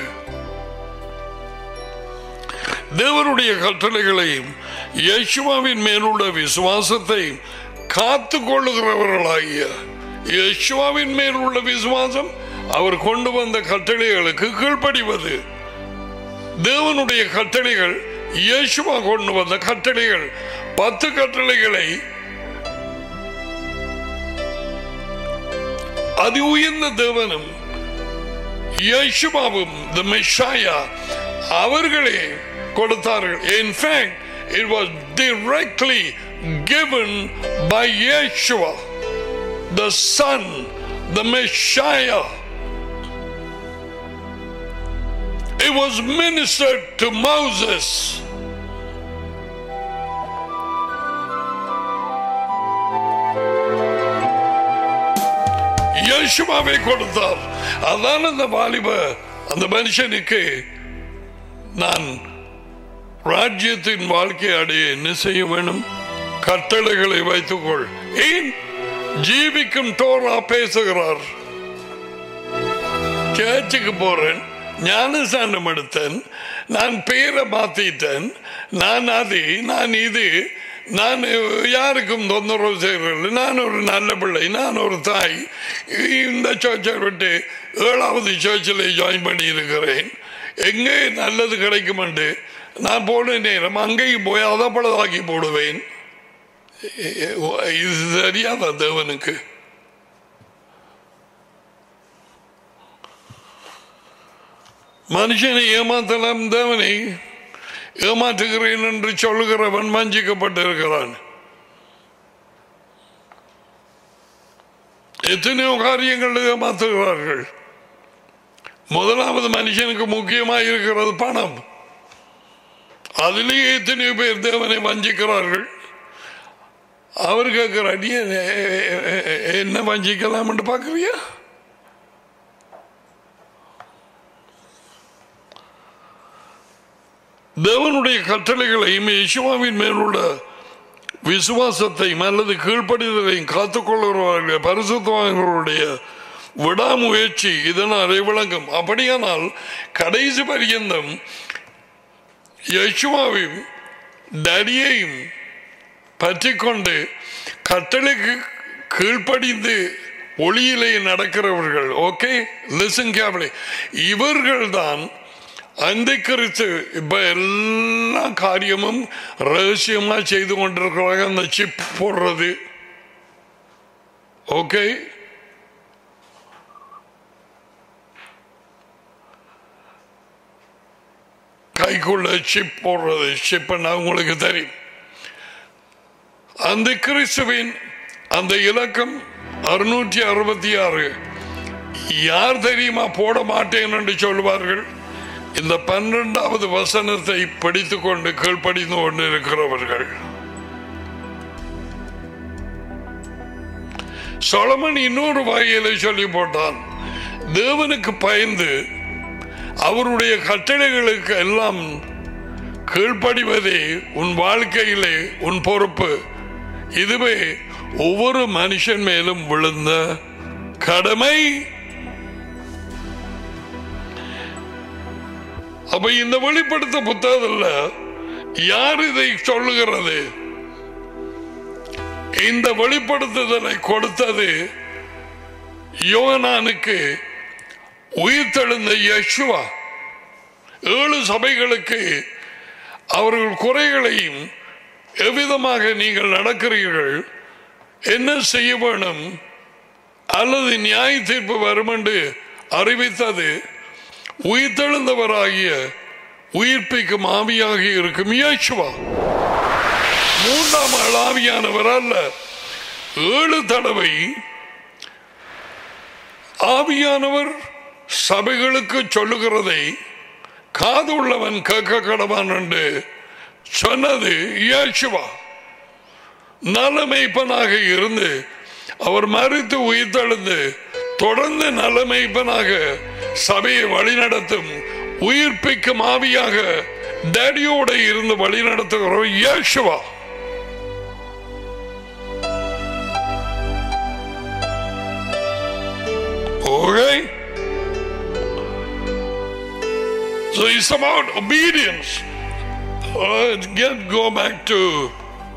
தேவனுடைய கட்டளைகளையும் யேசுவாவின் மேலுள்ள விசுவாசத்தை காத்து கொள்ளுகிறவர்களாகிய யேசுவாவின் மேல் உள்ள விசுவாசம் அவர் கொண்டு வந்த கட்டளைகளுக்கு கீழ்ப்படிவது தேவனுடைய கட்டளைகள் இயேசுவா கொண்டு வந்த கட்டளைகள் பத்து கட்டளைகளை அதி உயர்ந்த தேவனும் இயேசுவாவும் த மெஷாயா அவர்களே கொடுத்தார்கள் in fact it was directly given by Yeshua the son the Messiah it was ministered to Moses யேசுவாவை கொடுத்தார் அதான் அந்த வாலிப அந்த மனுஷனுக்கு நான் ராஜ்யத்தின் வாழ்க்கை அடைய என்ன செய்ய வேணும் கட்டளைகளை வைத்துக்கொள் ஏன் ஜீவிக்கும் டோரா பேசுகிறார் சேர்ச்சுக்கு போறேன் ஞானசானம் எடுத்தேன் நான் பெயரை மாத்திட்டேன் நான் அது நான் இது நான் யாருக்கும் தொந்தரவு செய்கிறேன் நான் ஒரு நல்ல பிள்ளை நான் ஒரு தாய் இந்த சர்ச்சை விட்டு ஏழாவது சர்ச்சில் ஜாயின் பண்ணி இருக்கிறேன் எங்கே நல்லது கிடைக்குமென்று நான் போன நேரம் அங்கேயும் போய் அதப்பழதாக்கி போடுவேன் இது தெரியாத தேவனுக்கு மனுஷனை ஏமாத்தலாம் தேவனை ஏமாற்றுகிறேன் என்று சொல்லுகிறவன் வஞ்சிக்கப்பட்டிருக்கிறான் எத்தனையோ காரியங்கள் ஏமாத்துகிறார்கள் முதலாவது மனுஷனுக்கு முக்கியமாக இருக்கிறது பணம் அதிலேயே எத்தனையோ பேர் தேவனை வஞ்சிக்கிறார்கள் அவர் கேட்கிறார் "நீ என்ன வஞ்சிக்கலாம் என்று பார்க்குறியா தேவனுடைய கட்டளைகளையும் யேசுவாவின் மேலுள்ள விசுவாசத்தையும் அல்லது கீழ்ப்படிதலையும் காத்துக்கொள்கிறவர்கள் பரிசுத்தவான்களுடைய விடாமுயற்சி இதனாலே விளங்கும் அப்படியானால் கடைசி பரியந்தம் யேசுவாவையும் டடியையும் பற்றி கொண்டு கட்டளைக்கு கீழ்ப்படிந்து ஒளியிலே நடக்கிறவர்கள் ஓகே லிசன் கேவலை இவர்கள் தான் அந்த கருத்து இப்ப எல்லா காரியமும் ரகசியமா செய்து கொண்டிருக்கிறாங்க அந்த சிப் போடுறது ஓகே கைக்குள்ள சிப் போடுறது சிப்னா உங்களுக்கு தெரியும் அந்த கிறிஸ்துவின் அந்த இலக்கம் அறுநூற்றி அறுபத்தி ஆறு யார் தெரியுமா போட மாட்டேன் என்று சொல்வார்கள் இந்த பன்னிரண்டாவது வசனத்தை படித்துக் கொண்டு கீழ்ப்படிந்து கொண்டு இருக்கிறவர்கள் சொலமன் இன்னொரு வகையில சொல்லி போட்டான் தேவனுக்கு பயந்து அவருடைய கட்டளைகளுக்கு எல்லாம் கீழ்ப்படிவதே உன் வாழ்க்கையிலே உன் பொறுப்பு இதுவே ஒவ்வொரு மனுஷன் மேலும் விழுந்த கடமை அப்ப இந்த வெளிப்படுத்த புத்தகத்தில் யார் இதை சொல்லுகிறது இந்த வெளிப்படுத்துதலை கொடுத்தது யோகனானுக்கு உயிர்த்தெழுந்த யசுவா ஏழு சபைகளுக்கு அவர்கள் குறைகளையும் எவ்விதமாக நீங்கள் நடக்கிறீர்கள் என்ன செய்ய வேணும் அல்லது நியாய தீர்ப்பு வரும் என்று அறிவித்தது உயிர்த்தெழுந்தவராகிய உயிர்ப்பிக்கும் ஆவியாக இருக்கும் இயேசுவா மூன்றாம் ஆள் ஆவியானவர் அல்ல ஏழு தடவை ஆவியானவர் சபைகளுக்கு சொல்லுகிறதை காது உள்ளவன் கேட்க கடவான் என்று சொன்னது இயேசுவா நலமைப்பனாக இருந்து அவர் மறித்து உயிர்த்தெழுந்து தொடர்ந்து நலமைப்பனாக சபையை வழிநடத்தும் உயிர்ப்பிக்கும் ஆவியாக டேடியோட இருந்து வழிநடத்துகிற இயேசுவா Okay? So it's about obedience. Let's get go back to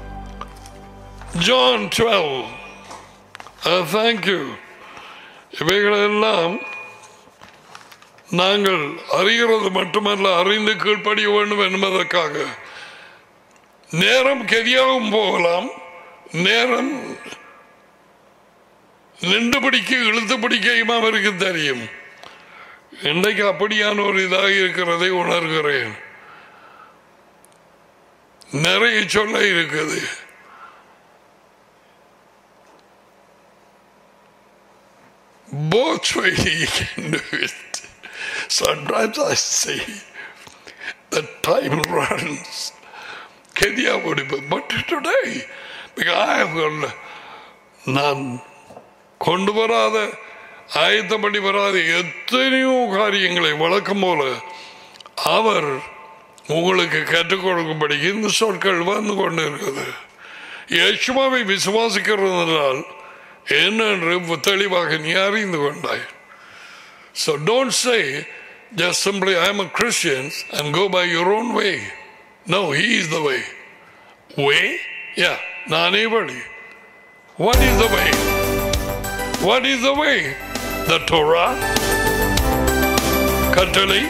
John 12. Uh, thank you. இவைகளெல்லாம் நாங்கள் அறிகிறது மட்டுமல்ல அறிந்து கீழ்ப்படிய வேண்டும் என்பதற்காக நேரம் கெதியாகவும் போகலாம் நேரம் நின்று பிடிக்க இழுத்து பிடிக்கையும் அவருக்கு தெரியும் இன்றைக்கு அப்படியான ஒரு இதாக இருக்கிறதை உணர்கிறேன் நிறைய சொல்ல இருக்குது both way you can do it. Sometimes I say the time runs. Kenya would be, but today, because I have got, நான் கொண்டு வராத ஆயத்தப்படி வராத எத்தனையோ காரியங்களை வழக்கம் போல அவர் உங்களுக்கு கற்றுக் கொடுக்கும்படி இந்த சொற்கள் வந்து கொண்டு இருக்குது யேசுவாவை விசுவாசிக்கிறதுனால் என்னென்று தெளிவாக நீ அறிந்து கொண்டாய் So don't say just simply I am a Christian and go by your own way. No, he is the way. Way? Yeah, நானே வழி. What is the way? What is the way? The Torah? கட்டளை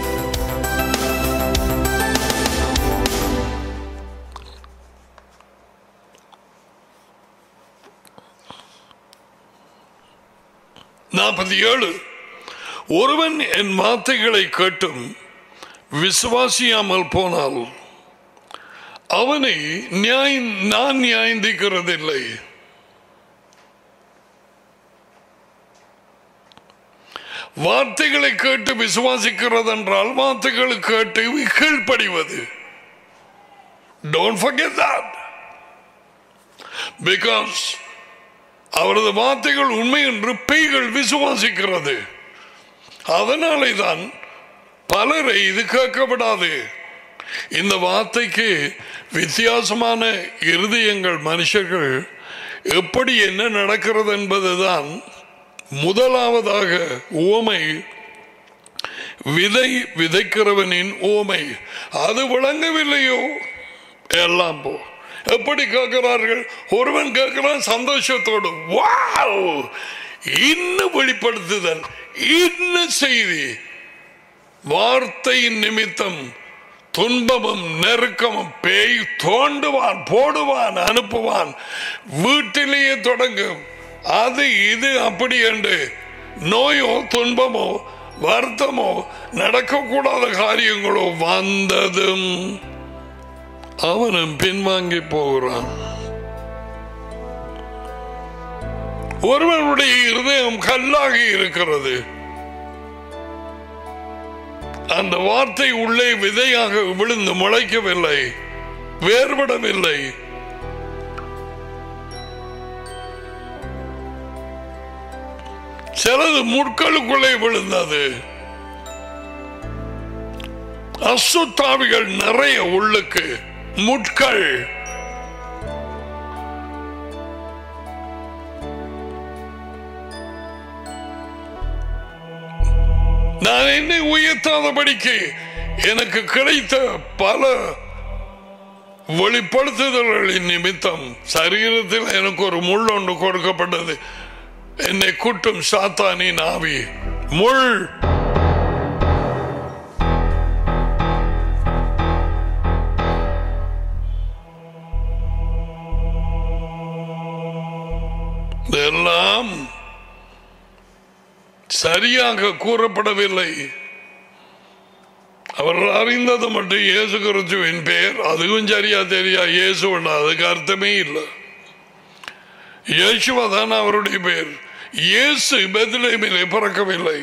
நாற்பத்தி ஏழு ஒருவன் என் வார்த்தைகளை கேட்டும் விசுவாசியாமல் போனால் அவனை நியாய நான் நியாயந்திக்கிறதில்லை வார்த்தைகளை கேட்டு விசுவாசிக்கிறது என்றால் வார்த்தைகளை கேட்டு கீழ்ப்படிவது டோன்ட் forget that because அவரது வார்த்தைகள் உண்மை என்று பேய்கள் விசுவாசிக்கிறது அதனாலே தான் பலரை இது கேட்கப்படாது இந்த வார்த்தைக்கு வித்தியாசமான இருதயங்கள் மனுஷர்கள் எப்படி என்ன நடக்கிறது என்பதுதான் முதலாவதாக ஓமை விதை விதைக்கிறவனின் ஓமை அது விளங்கவில்லையோ எல்லாம் போ எப்படி கேட்கிறார்கள் ஒருவன் கேட்கிறான் சந்தோஷத்தோடு வாவ் இன்னும் வெளிப்படுத்துதல் இன்னும் செய்தி வார்த்தையின் நிமித்தம் துன்பமும் நெருக்கமும் பேய் தோண்டுவான் போடுவான் அனுப்புவான் வீட்டிலேயே தொடங்கும் அது இது அப்படி என்று நோயோ துன்பமோ வருத்தமோ நடக்கக்கூடாத காரியங்களோ வந்ததும் அவனும் பின்வாங்கி போகிறான் ஒருவனுடைய இருதயம் கல்லாகி இருக்கிறது அந்த வார்த்தை உள்ளே விதையாக விழுந்து முளைக்கவில்லை வேறுபடவில்லை சிலது முட்களுக்குள்ளே விழுந்தது அசுத்தாவிகள் நிறைய உள்ளுக்கு முட்கள் நான் என்னை உயர்த்தாதபடிக்கு எனக்கு கிடைத்த பல வெளிப்படுத்துதல்களின் நிமித்தம் சரீரத்தில் எனக்கு ஒரு முள் ஒன்று கொடுக்கப்பட்டது என்னை குட்டும் சாத்தானின் ஆவி முள் இதெல்லாம் சரியாக கூறப்படவில்லை அவர் அறிந்தது மட்டும் இயேசு கிறிஸ்துவின் பெயர் அதுவும் சரியா தெரியா இயேசு அதுக்கு அர்த்தமே இல்லை இயேசுவா தான் அவருடைய பெயர் இயேசு பெத்லேமிலே பிறக்கவில்லை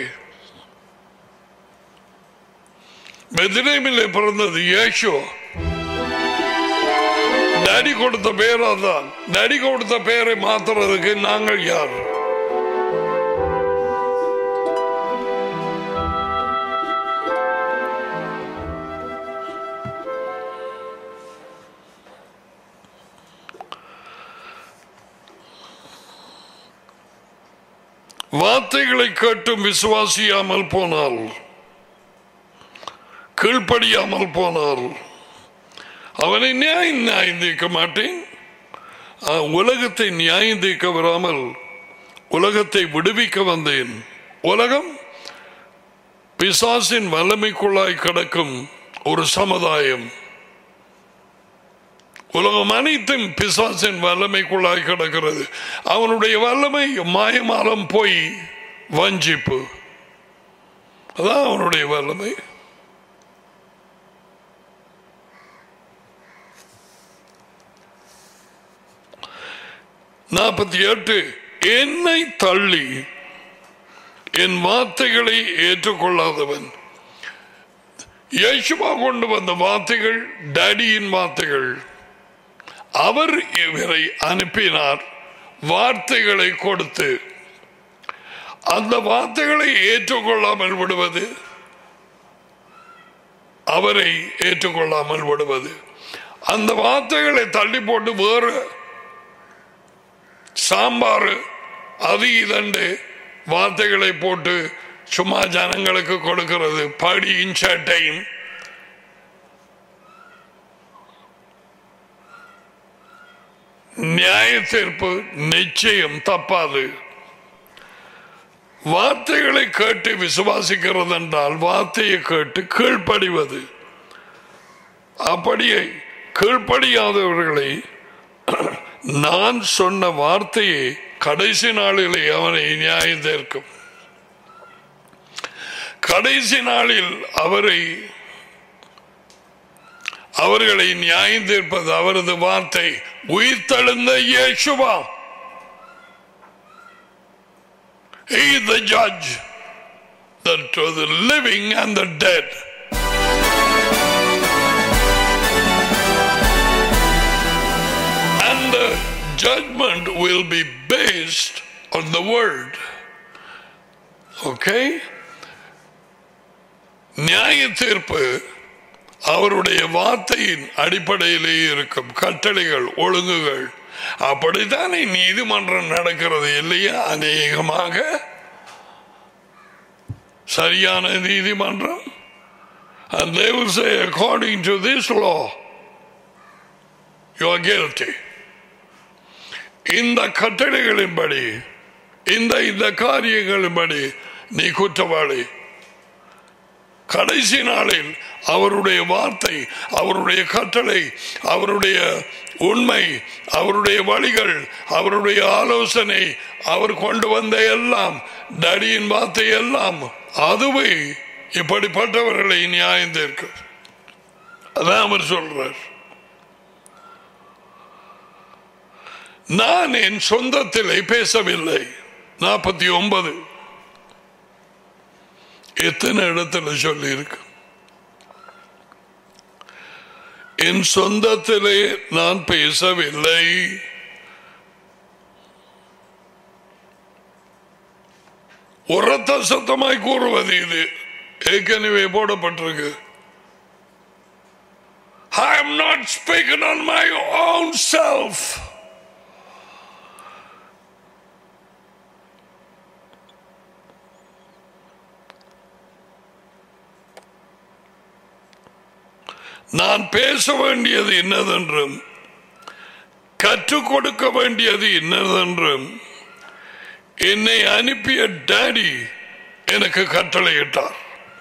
பெத்லேமிலே பிறந்தது இயேசு நடி கொடுத்த பெயரா தான் நடி கொடுத்த பெயரை மாத்துறதுக்கு நாங்கள் யார் வார்த்தைகளை கேட்டும் விசுவாசியாமல் போனால் கீழ்ப்படியாமல் போனால் அவனை நியாயம் நியாயம் தீர்க்க மாட்டேன் ஆ, உலகத்தை நியாயம் தீர்க்க வராமல் உலகத்தை விடுவிக்க வந்தேன் உலகம் பிசாசின் வல்லமைக்குள்ளாய் கிடக்கும் ஒரு சமுதாயம் உலகம் அனைத்தும் பிசாசின் வல்லமைக்குள்ளாய் கிடக்கிறது அவனுடைய வல்லமை மாயமாலம் போய் வஞ்சிப்பு அதான் அவனுடைய வல்லமை நாற்பத்தி எட்டு என்னை தள்ளி என் வார்த்தைகளை ஏற்றுக்கொள்ளாதவன் இயேசுவா கொண்டு வந்த வார்த்தைகள் டேடியின் வார்த்தைகள் அவர் இவரை அனுப்பினார் வார்த்தைகளை கொடுத்து அந்த வார்த்தைகளை ஏற்றுக்கொள்ளாமல் விடுவது அவரை ஏற்றுக்கொள்ளாமல் விடுவது அந்த வார்த்தைகளை தள்ளி போட்டு வேறு சாம்பார் அது இதண்டு வார்த்தைகளை போட்டு சும்மா ஜனங்களுக்கு கொடுக்கிறது படியும் சட்டையும் நியாய தீர்ப்பு நிச்சயம் தப்பாது வார்த்தைகளை கேட்டு விசுவாசிக்கிறது என்றால் வார்த்தையை கேட்டு கீழ்ப்படிவது அப்படியே கீழ்ப்படியாதவர்களை நான் சொன்ன வார்த்தையை கடைசி நாளிலே அவனை நியாயம் தீர்க்கும் கடைசி நாளில் அவரை அவர்களை நியாயம் தீர்ப்பது அவரது வார்த்தை உயிர்த்தெழுந்த இயேசுவா He is the judge that to the living and the dead. And the judgment will be based on the word. Okay? நியாய தீர்ப்பு அவருடைய வார்த்தையின் அடிப்படையிலே இருக்கும் கட்டளைகள் ஒழுங்குகள் அப்படித்தானே நீதிமன்றம் நடக்கிறது இல்லையா அநேகமாக சரியான நீதிமன்றம் And they will say, according to this law, you are guilty. இந்த கட்டளைகளின்படி இந்த இந்த காரியங்களின்படி நீ குற்றவாளி கடைசி நாளில் அவருடைய வார்த்தை அவருடைய கட்டளை அவருடைய உண்மை அவருடைய வழிகள் அவருடைய ஆலோசனை அவர் கொண்டு வந்த எல்லாம் டடியின் வார்த்தை எல்லாம் அதுவே இப்படிப்பட்டவர்களை நியாயம் தீர்க்கும் அதான் அவர் சொல்றார் நான் என் சொந்தத்திலே பேசவில்லை நாற்பத்தி ஒன்பது எத்தனை இடத்துல சொல்லி இருக்கு என் சொந்தத்திலே நான் பேசவில்லை உரத்த சத்தமாய் கூறுவது இது ஏற்கனவே போடப்பட்டிருக்கு I am not speaking on my own self. நான் பேச வேண்டியது என்னதென்றும் கற்றுக் கொடுக்க வேண்டியது என்னதென்றும் என்னை அனுப்பிய டாடி எனக்கு கட்டளையிட்டார்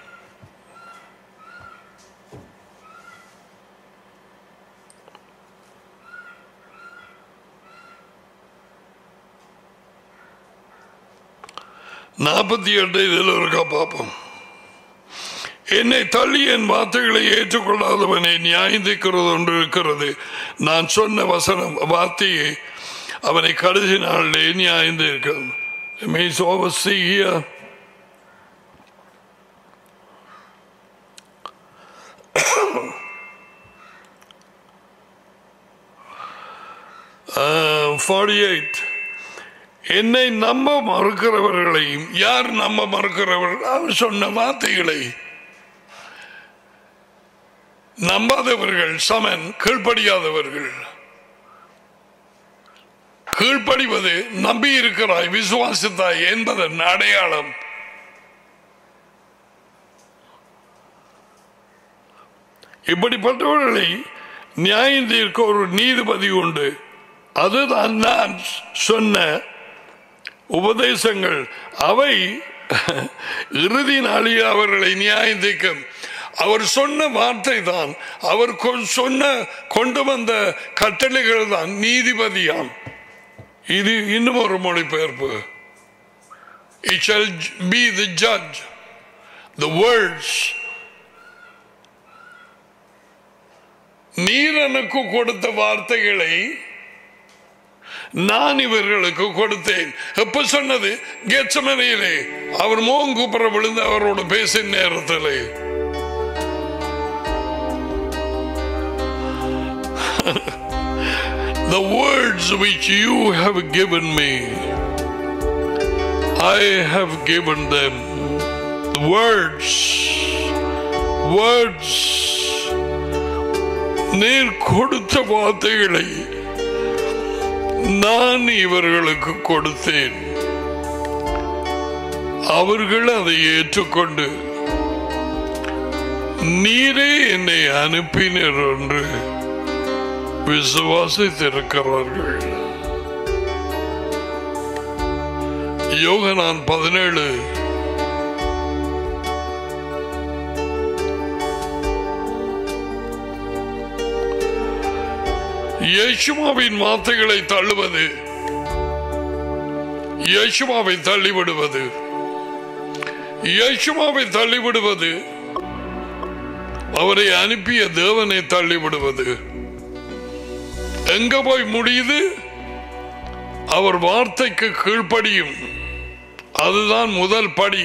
நாற்பத்தி எட்டு இதில் இருக்கா பார்ப்போம் என்னை தள்ளி என் வார்த்தைகளை ஏற்றுக்கொள்ளாதவனை நியாயந்திக்கிறது ஒன்று இருக்கிறது நான் சொன்ன வசனம் வார்த்தையை அவனை கடைசி நாளிலே நியாயந்திருக்கிறது means oversee here. Uh, 48 என்னை நம்ப மறுக்கிறவர்களையும் யார் நம்ப மறுக்கிறவர்கள் அவர் சொன்ன வார்த்தைகளை நம்பாதவர்கள் சமன் கீழ்ப்படியாதவர்கள் கீழ்ப்படிவது நம்பி இருக்கிறாய் விசுவாசித்தாய் என்பதன் அடையாளம் இப்படிப்பட்டவர்களை நியாயம் தீர்க்க ஒரு நீதிபதி உண்டு அதுதான் நான் சொன்ன உபதேசங்கள் அவை இறுதி நாளில் அவர்களை நியாயம் தீர்க்கும் அவர் சொன்ன வார்த்தை தான் அவர் கொ- சொன்ன கொண்டு வந்த கட்டளைகள் தான் நீதிபதியாம் இது இன்னும் ஒரு மொழிபெயர்ப்பு It shall be the judge. The words நீர் எனக்கு கொடுத்த வார்த்தைகளை நான் இவர்களுக்கு கொடுத்தேன் எப்ப சொன்னது கெச்சமனையிலே அவர் மோகம் கூப்பிட விழுந்து அவரோட பேசின நேரத்தில் The words which you have given me, I have given them. The words, words, நீர் கொடுத்த வார்த்தைகளை நான் இவர்களுக்கு கொடுத்தேன் அவர்கள் அதை ஏற்றுக்கொண்டு நீரே என்னை அனுப்பினர் என்று விசுவாசித்திருக்கிறார்கள் யோகனான் பதினேழு இயேசுமாவின் வார்த்தைகளை தள்ளுவது இயேசுமாவை தள்ளிவிடுவது இயேசுமாவை தள்ளிவிடுவது அவரை அனுப்பிய தேவனை தள்ளிவிடுவது எங்க போய் முடியுது அவர் வார்த்தைக்கு கீழ்ப்படியும் அதுதான் முதல் படி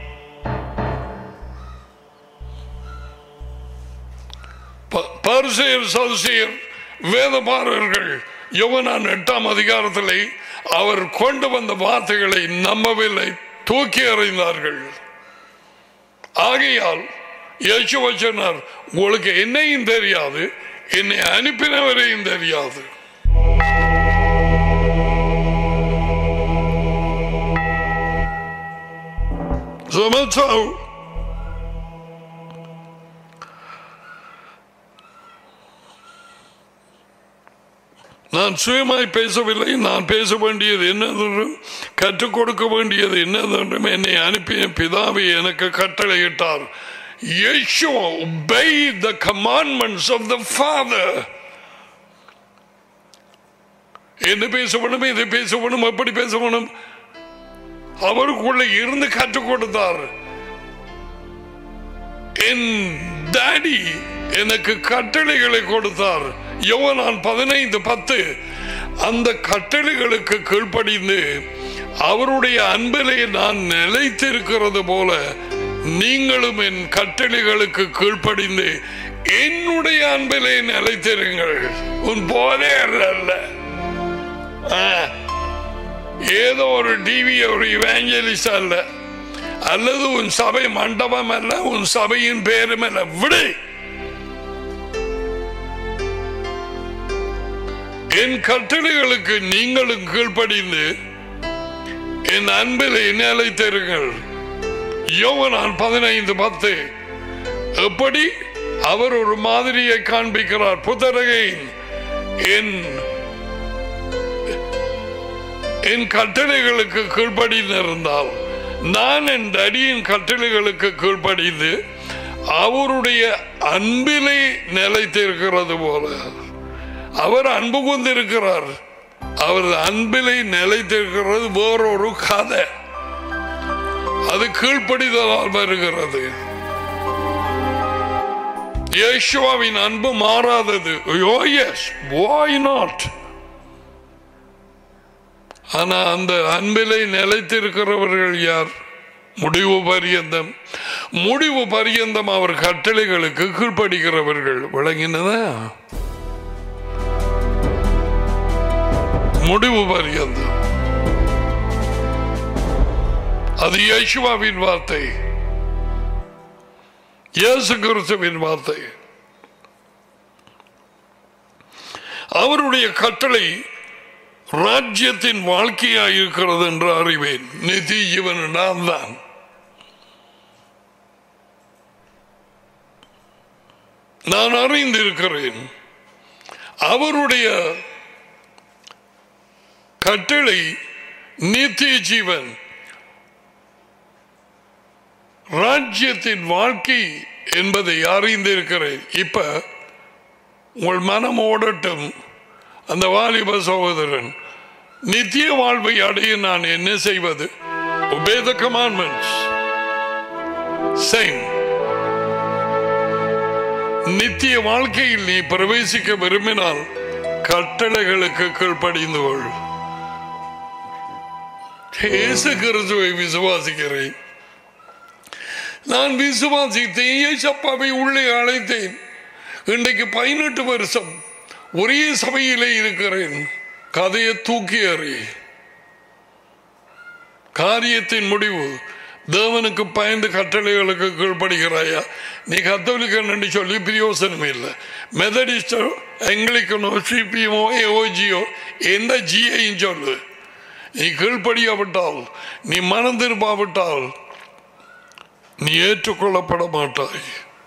ப- பரிசேயர் சதுசேயர் வேதபாரர்கள் யோவனான் எட்டாம் அதிகாரத்திலே அவர் கொண்டு வந்த வார்த்தைகளை நம்பவில்லை தூக்கி எறிந்தார்கள் ஆகையால் இயேசுவ சொன்னார் உங்களுக்கு என்னையும் தெரியாது என்னை அனுப்பினவரையும் தெரியாது So much so. நான் சுயமாய் பேசவில்லை நான் பேச வேண்டியது என்னதென்றும் கற்றுக் கொடுக்க வேண்டியது என்னதென்றும் என்னை அனுப்பிய பிதாவை எனக்கு கட்டளையிட்டார் Yeshua obeyed the commandments of the Father. என்ன பேச வேணும் இதை பேச வேணும் எப்படி பேச வேணும் அவருக்குள்ள இருந்து கற்றுக் கொடுத்தார் என் டாடி எனக்கு கட்டளைகளை கொடுத்தார் யோவனான் பதினைந்து பத்து அந்த கட்டளைகளுக்கு கீழ்ப்படிந்து அவருடைய அன்பிலே நான் நிலைத்திருக்கிறது போல நீங்களும் என் கட்டளைகளுக்கு கீழ்ப்படிந்து என்னுடைய அன்பிலே நிலைத்திருங்கள் உன் போதே அல்ல ஆ, ஏதோ ஒரு டிவி ஒரு இவாஞ்சலிஸ்ட் அல்ல அல்லது உன் சபை மண்டபம் அல்ல உன் சபையின் பேரும் அல்ல விடு என் கட்டளைகளுக்கு நீங்களும் கீழ்ப்படிந்து என் அன்பிலே நிலைத்திருங்கள் யோவனான் பதினைந்து பத்து எப்படி அவர் ஒரு மாதிரியை காண்பிக்கிறார் புத்தரகை என் என் கட்டளைகளுக்கு கீழ்ப்படிந்திருந்தால் நான் என் அடியின் கட்டளைகளுக்கு கீழ்ப்படிந்து அவருடைய அன்பிலே நிலைத்திருக்கிறது போல அவர் அன்பு கொண்டிருக்கிறார் அவர் அன்பிலே நிலைத்திருக்கிறது வேறொரு கதை அது கீழ்ப்படிதலால் வருகிறது இயேசுவாவின் அன்பு மாறாதது ஓ எஸ் வாய் நாட் ஆனா அந்த அன்பிலை நிலைத்திருக்கிறவர்கள் யார் முடிவு பரியந்தம் முடிவு பரியந்தம் அவர் கட்டளைகளுக்கு கீழ்ப்படுகிறவர்கள் விளங்கினதா முடிவு பரியந்தம் அது யேசுவாவின் வார்த்தை இயேசு கிறிஸ்துவின் வார்த்தை அவருடைய கட்டளை ராஜ்யத்தின் வாழ்க்கையாய் இருக்கிறது என்று அறிவேன் நிதி ஜீவன் நான் தான் நான் அறிந்திருக்கிறேன் அவருடைய கட்டளை நித்திய ஜீவன் ராஜ்யத்தின் வாழ்க்கை என்பதை அறிந்திருக்கிறேன் இப்ப உங்கள் மனம் ஓடட்டும் அந்த வாலிப சகோதரன் நித்திய வாழ்வை அடைய நான் என்ன செய்வது obey the commandments same நித்திய வாழ்க்கையில் நீ பிரவேசிக்க விரும்பினால் கட்டளைகளுக்கு கீழ்ப்படிந்து கொள் இயேசு கிறிஸ்துவை விசுவாசிக்கிறேன் நான் விசுவாசித்தேன் ஏசப்பாவை உள்ளே அழைத்தேன் இன்றைக்கு பதினெட்டு வருஷம் ஒரே சபையிலே இருக்கிறேன் கதையை தூக்கி அறி காரியத்தின் முடிவு தேவனுக்கு பயந்து கட்டளைகளுக்கு கீழ்ப்படுகிறாயா நீ கத்தோலிக்கன் என்று சொல்லி பிரயோசனம் இல்லை மெதடிஸ்டோ எங்கிலிக்கனோ சிபிஎமோ ஏஓஜியோ எந்த ஜியையும் சொல்லு நீ கீழ்ப்படியாவிட்டால் நீ மனம் திரும்பாவிட்டால் நீ ஏற்றுக்கொள்ளப்பட மாட்டாய்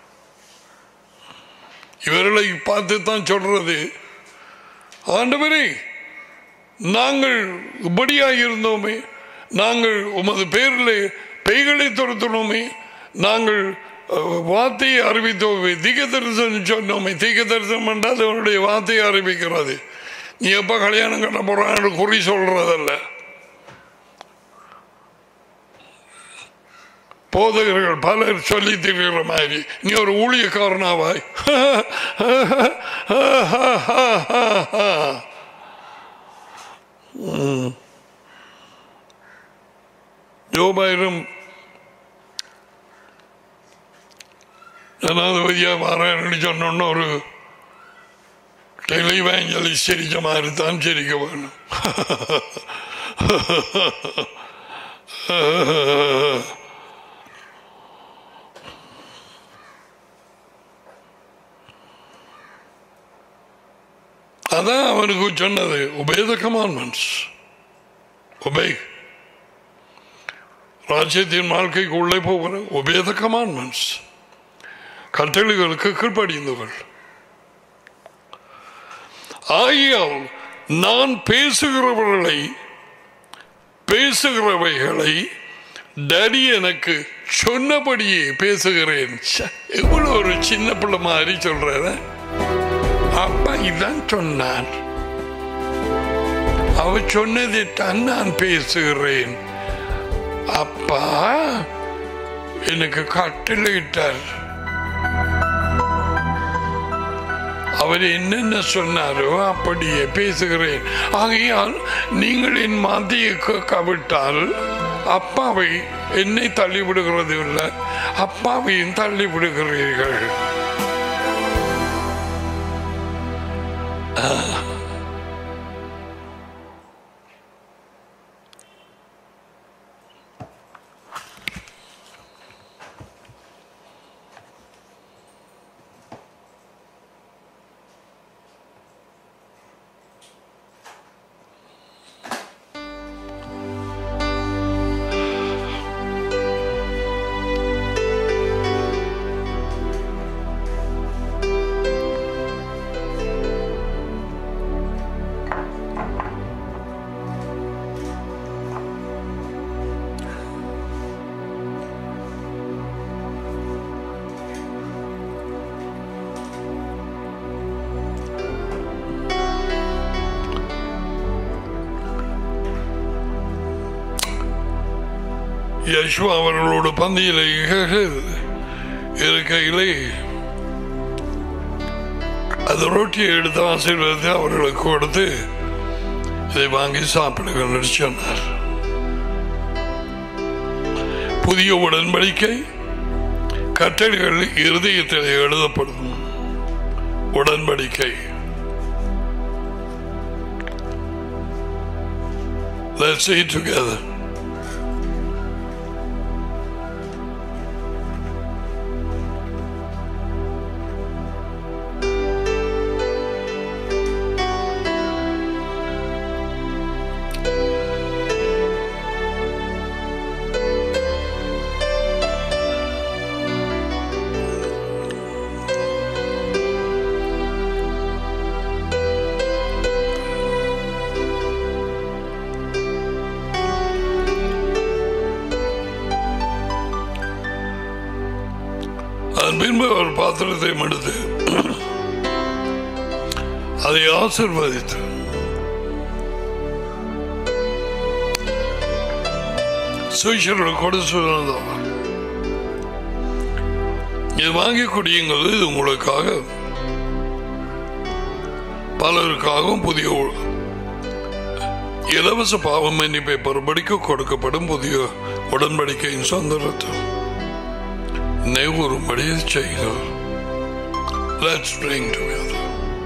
இவர்களை பார்த்து தான் சொல்றது ஆண்டவரே நாங்கள் இப்படியாக இருந்தோமே நாங்கள் உமது பேரில் பெய்களை துரத்தினோமே நாங்கள் அஹ், வார்த்தையை அறிவித்தோமே தீக தரிசனம் சொன்னோமே தீக தரிசனம் என்றால் அவனுடைய வார்த்தையை அறிவிக்கிறது நீ எப்ப கல்யாணம் கட்ட போறான்னு குறி சொல்றதல்ல போதகர்கள் பலர் சொல்லி திரிகிற மாதிரி நீ ஒரு ஊழியக்காரனாவாய் ம். யோபாயிரம் ஜனாதிபதியா மாறேன்னு சொன்னோன்னு ஒரு டெலிவேஞ்சலிஸ்ட் சிரிச்ச மாதிரி தான் சிரிக்க வேணும் அதான் அவனுக்கு சொன்னது obey the commandments obey ராஜ்யத்தின் வாழ்க்கைக்கு உள்ளே போகிற obey the commandments கட்டளைகளுக்கு கீழ்ப்படிந்தவள் ஆகியால் நான் பேசுகிறவர்களை பேசுகிறவைகளை டடி எனக்கு சொன்னபடியே பேசுகிறேன் ச்ச, எவ்வளவு ஒரு சின்ன பிள்ளை மாதிரி சொல்ற அப்பா இதான் சொன்னார் அவ சொன்னதைத்தான் நான் பேசுகிறேன் அப்பா எனக்கு கட்டளையிட்டார் அவர் என்னென்ன சொன்னாரோ அப்படியே பேசுகிறேன் ஆகையால் நீங்கள் என் மாந்தியை கவிட்டால் அப்பாவை என்னை தள்ளிவிடுகிறது இல்லை அப்பாவையும் தள்ளிவிடுகிறீர்கள் யஷ்வா அவர்களோட பந்தியில இருக்கையிலே அது ரொட்டியை எடுத்து ஆசீர்வாதத்தை அவர்களுக்கு கொடுத்து இதை வாங்கி சாப்பிடுங்கள் என்று சொன்னார் புதிய உடன்படிக்கை கட்டளைகள் இருதயத்தில் எழுதப்படும் உடன்படிக்கை Let's eat together. பின்பு ஒரு பாத்திரத்தை எடுத்து அதை ஆசிர்வதித்து சுவிஷர்கள் கொடு சொன்னதான் இது வாங்கி குடியுங்கள் இது உங்களுக்காக பலருக்காகவும் புதிய உ- இலவச பாவ மன்னிப்பை பருபடிக்கு கொடுக்கப்படும் புதிய உடன்படிக்கையின் சொந்த ரத்தம் நெய்வுறும்படி செய்யுங்கள் Let's drink together.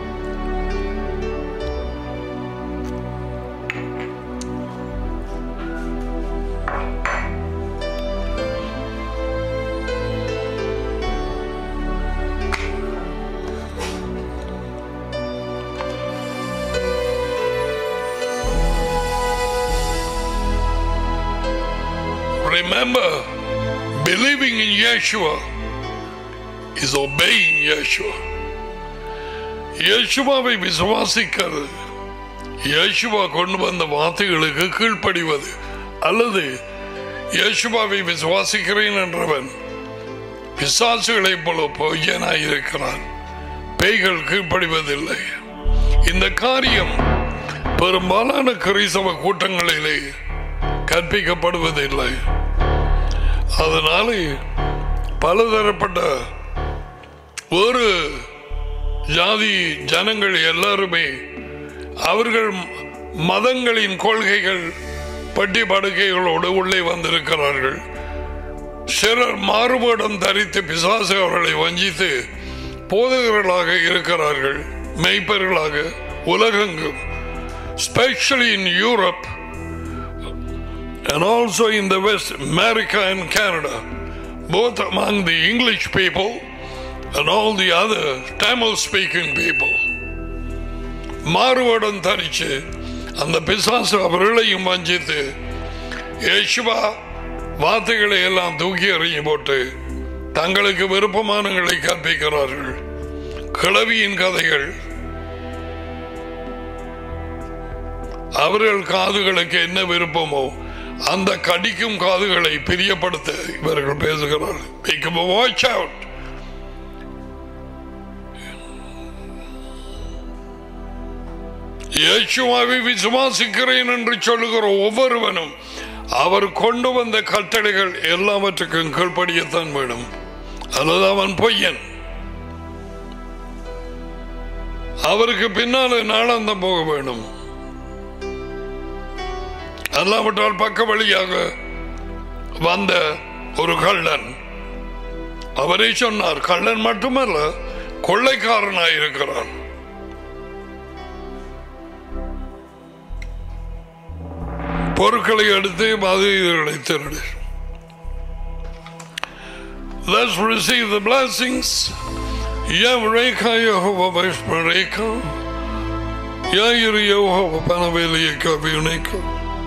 Remember, believing in Yeshua is obeying Yeshua. இயேசுவாவை விசுவாசிக்கிறது இயேசுவா கொண்டு வந்த வார்த்தைகளுக்கு கீழ்ப்படிவது அல்லது இயேசுவாவை விசுவாசிக்கிறேன் என்றவன் பிசாசுகளைப் போல பொய்யனாயிருக்கிறான் பேய்கள் கீழ்ப்படிவதில்லை இந்த காரியம் பெரும்பாலான கிறிஸ்தவ கூட்டங்களிலே கற்பிக்கப்படுவதில்லை அதனாலே பலதரப்பட்ட ஒரு ஜாதி ஜனங்கள் எல்லாருமே அவர்கள் மதங்களின் கொள்கைகள் பட்டி படுக்கைகளோடு உள்ளே வந்திருக்கிறார்கள் சிலர் மாறுபடம் தரித்து பிசாசு அவர்களை வஞ்சித்து போதகர்களாக இருக்கிறார்கள் மெய்ப்பர்களாக உலகெங்கும் especially in Europe and also in the West, America and Canada, both among the English people and all the other Tamil speaking people. மாறுவடம் தரிச்சு அந்த பிசாசு அவர்களையும் வஞ்சித்து யேசுவா வார்த்தைகளை எல்லாம் தூக்கி எறிஞ்சு போட்டு தங்களுக்கு விருப்பமானங்களை கற்பிக்கிறார்கள் கிளவியின் கதைகள் அவர்கள் காதுகளுக்கு என்ன விருப்பமோ அந்த கடிக்கும் காதுகளை பிரியப்படுத்த இவர்கள் பேசுகிறார்கள் Become a watch out. இயேசுவாவை விசுவாசிக்கிறேன் என்று சொல்லுகிற ஒவ்வொருவனும் அவர் கொண்டு வந்த கட்டளைகள் எல்லாவற்றுக்கும் கீழ்ப்படியத்தான் வேணும் அல்லது அவன் பொய்யன் அவருக்கு பின்னால நாளாந்தம் போக வேண்டும் அல்லாவிட்டால் பக்க வழியாக வந்த ஒரு கள்ளன் அவரே சொன்னார் கள்ளன் மட்டுமல்ல கொள்ளைக்காரனாயிருக்கிறான் பொருட்களை எடுத்து மதுகளை திருடு Let's receive the blessings. Yavreka Yehova Vashmareka. Yair Yehova Panavelika Vunika.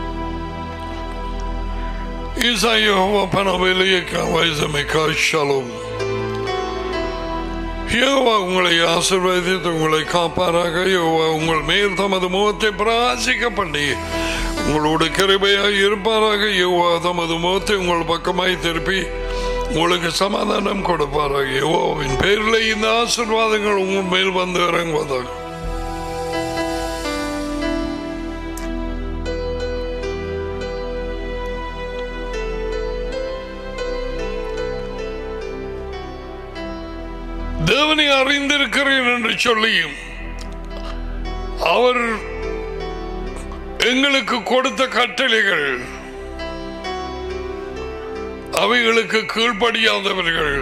Isa Yehova Panavelika Vaizamika Shalom. யோவா உங்களை ஆசிர்வதித்து உங்களை காப்பாராக யோவா உங்கள் மேல் தமது முகத்தை பிரகாசிக்க பண்ணி உங்களோட கிருபையாய் இருப்பாராக யோவா தமது முகத்தை உங்கள் பக்கமாய் திருப்பி உங்களுக்கு சமாதானம் கொடுப்பாராக யோவாவின் பேரில் இந்த ஆசிர்வாதங்கள் உங்கள் மேல் வந்து இறங்குவதாக தேவனை அறிந்திருக்கிறேன் என்று சொல்லியும் அவர் எங்களுக்கு கொடுத்த கட்டளைகள் அவைகளுக்கு கீழ்ப்படியாதவர்கள்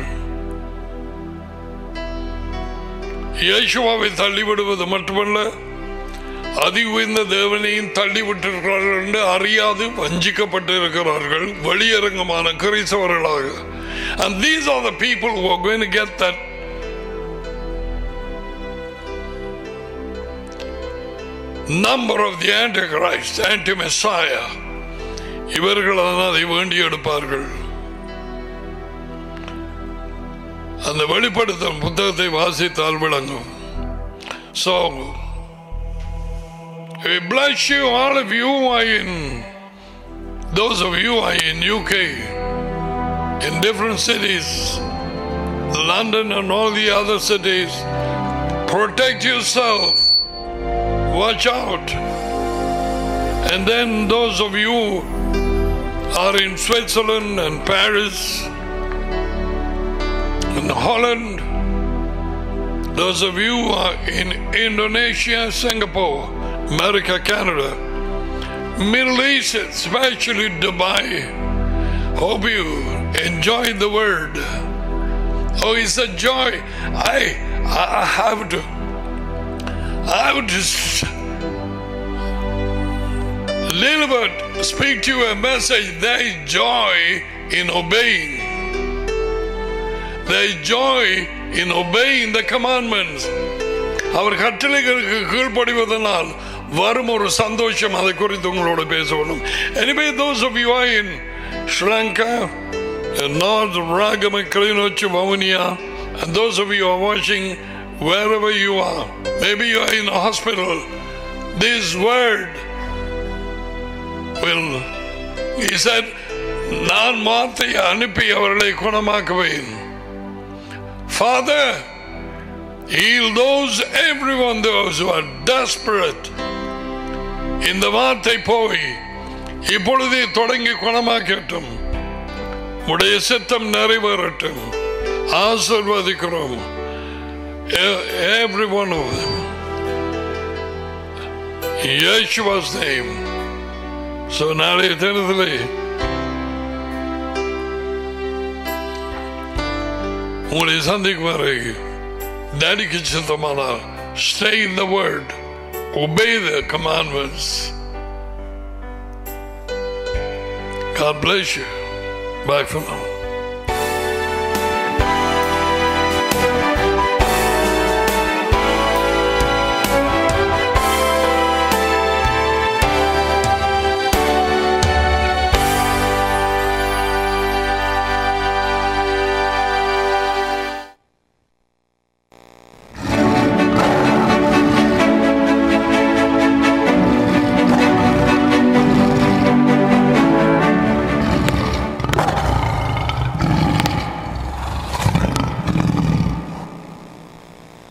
இயேசுவாவை தள்ளிவிடுவது மட்டுமல்ல அதி உயர்ந்த தேவனையும் தள்ளிவிட்டிருக்கிறார்கள் என்று அறியாது வஞ்சிக்கப்பட்டு இருக்கிறார்கள் வெளியரங்கமான கிறிஸ்தவர்களாக And these are the people who are going to get that number of the Antichrist, anti-Messiah. இவர்கள் தான் அதை வேண்டி எடுப்பார்கள் அந்த வெளிப்படுத்தல் புத்தகத்தை வாசித்தால் விளங்கும் So, we bless you, all of you who are in, those of you who are in UK, in different cities, London and all the other cities. Protect yourself. Watch out. And then those of you are in Switzerland and Paris and Holland. Those of you who are in Indonesia, Singapore, America, Canada, Middle East, especially Dubai. Hope you enjoy the word. Oh, it's a joy. I, I have to, I have to s- little bit speak to you a message. There is joy in obeying. There is joy in obeying the commandments. அவர் கட்டளைகளுக்கு கீழ்ப்படிவதனால் வரும் ஒரு சந்தோஷம் அதை குறித்து உங்களோட பேசணும் எனவே those of you are in Sri Lanka, in North Ragama, Kilinochu, Vavuniya, and those of you who are watching wherever you are, maybe you are in a hospital, this word will, he said, நான் மாத்தை அனுப்பி அவர்களை குணமாக்குவேன் Father, heal those, everyone, those who are desperate. இந்த வார்த்தை போய் இப்பொழுதே தொடங்கி குணமாக்கட்டும் உடைய சித்தம் நிறைவேறட்டும் ஆசிர்வதிக்கிறோம் E- every one of them in Yeshua's name so நாளைய தினத்திலே உங்களை சந்திக்கும் வரை டேடிக்கு சித்தமானால் stay in the word obey the commandments God bless you bye for now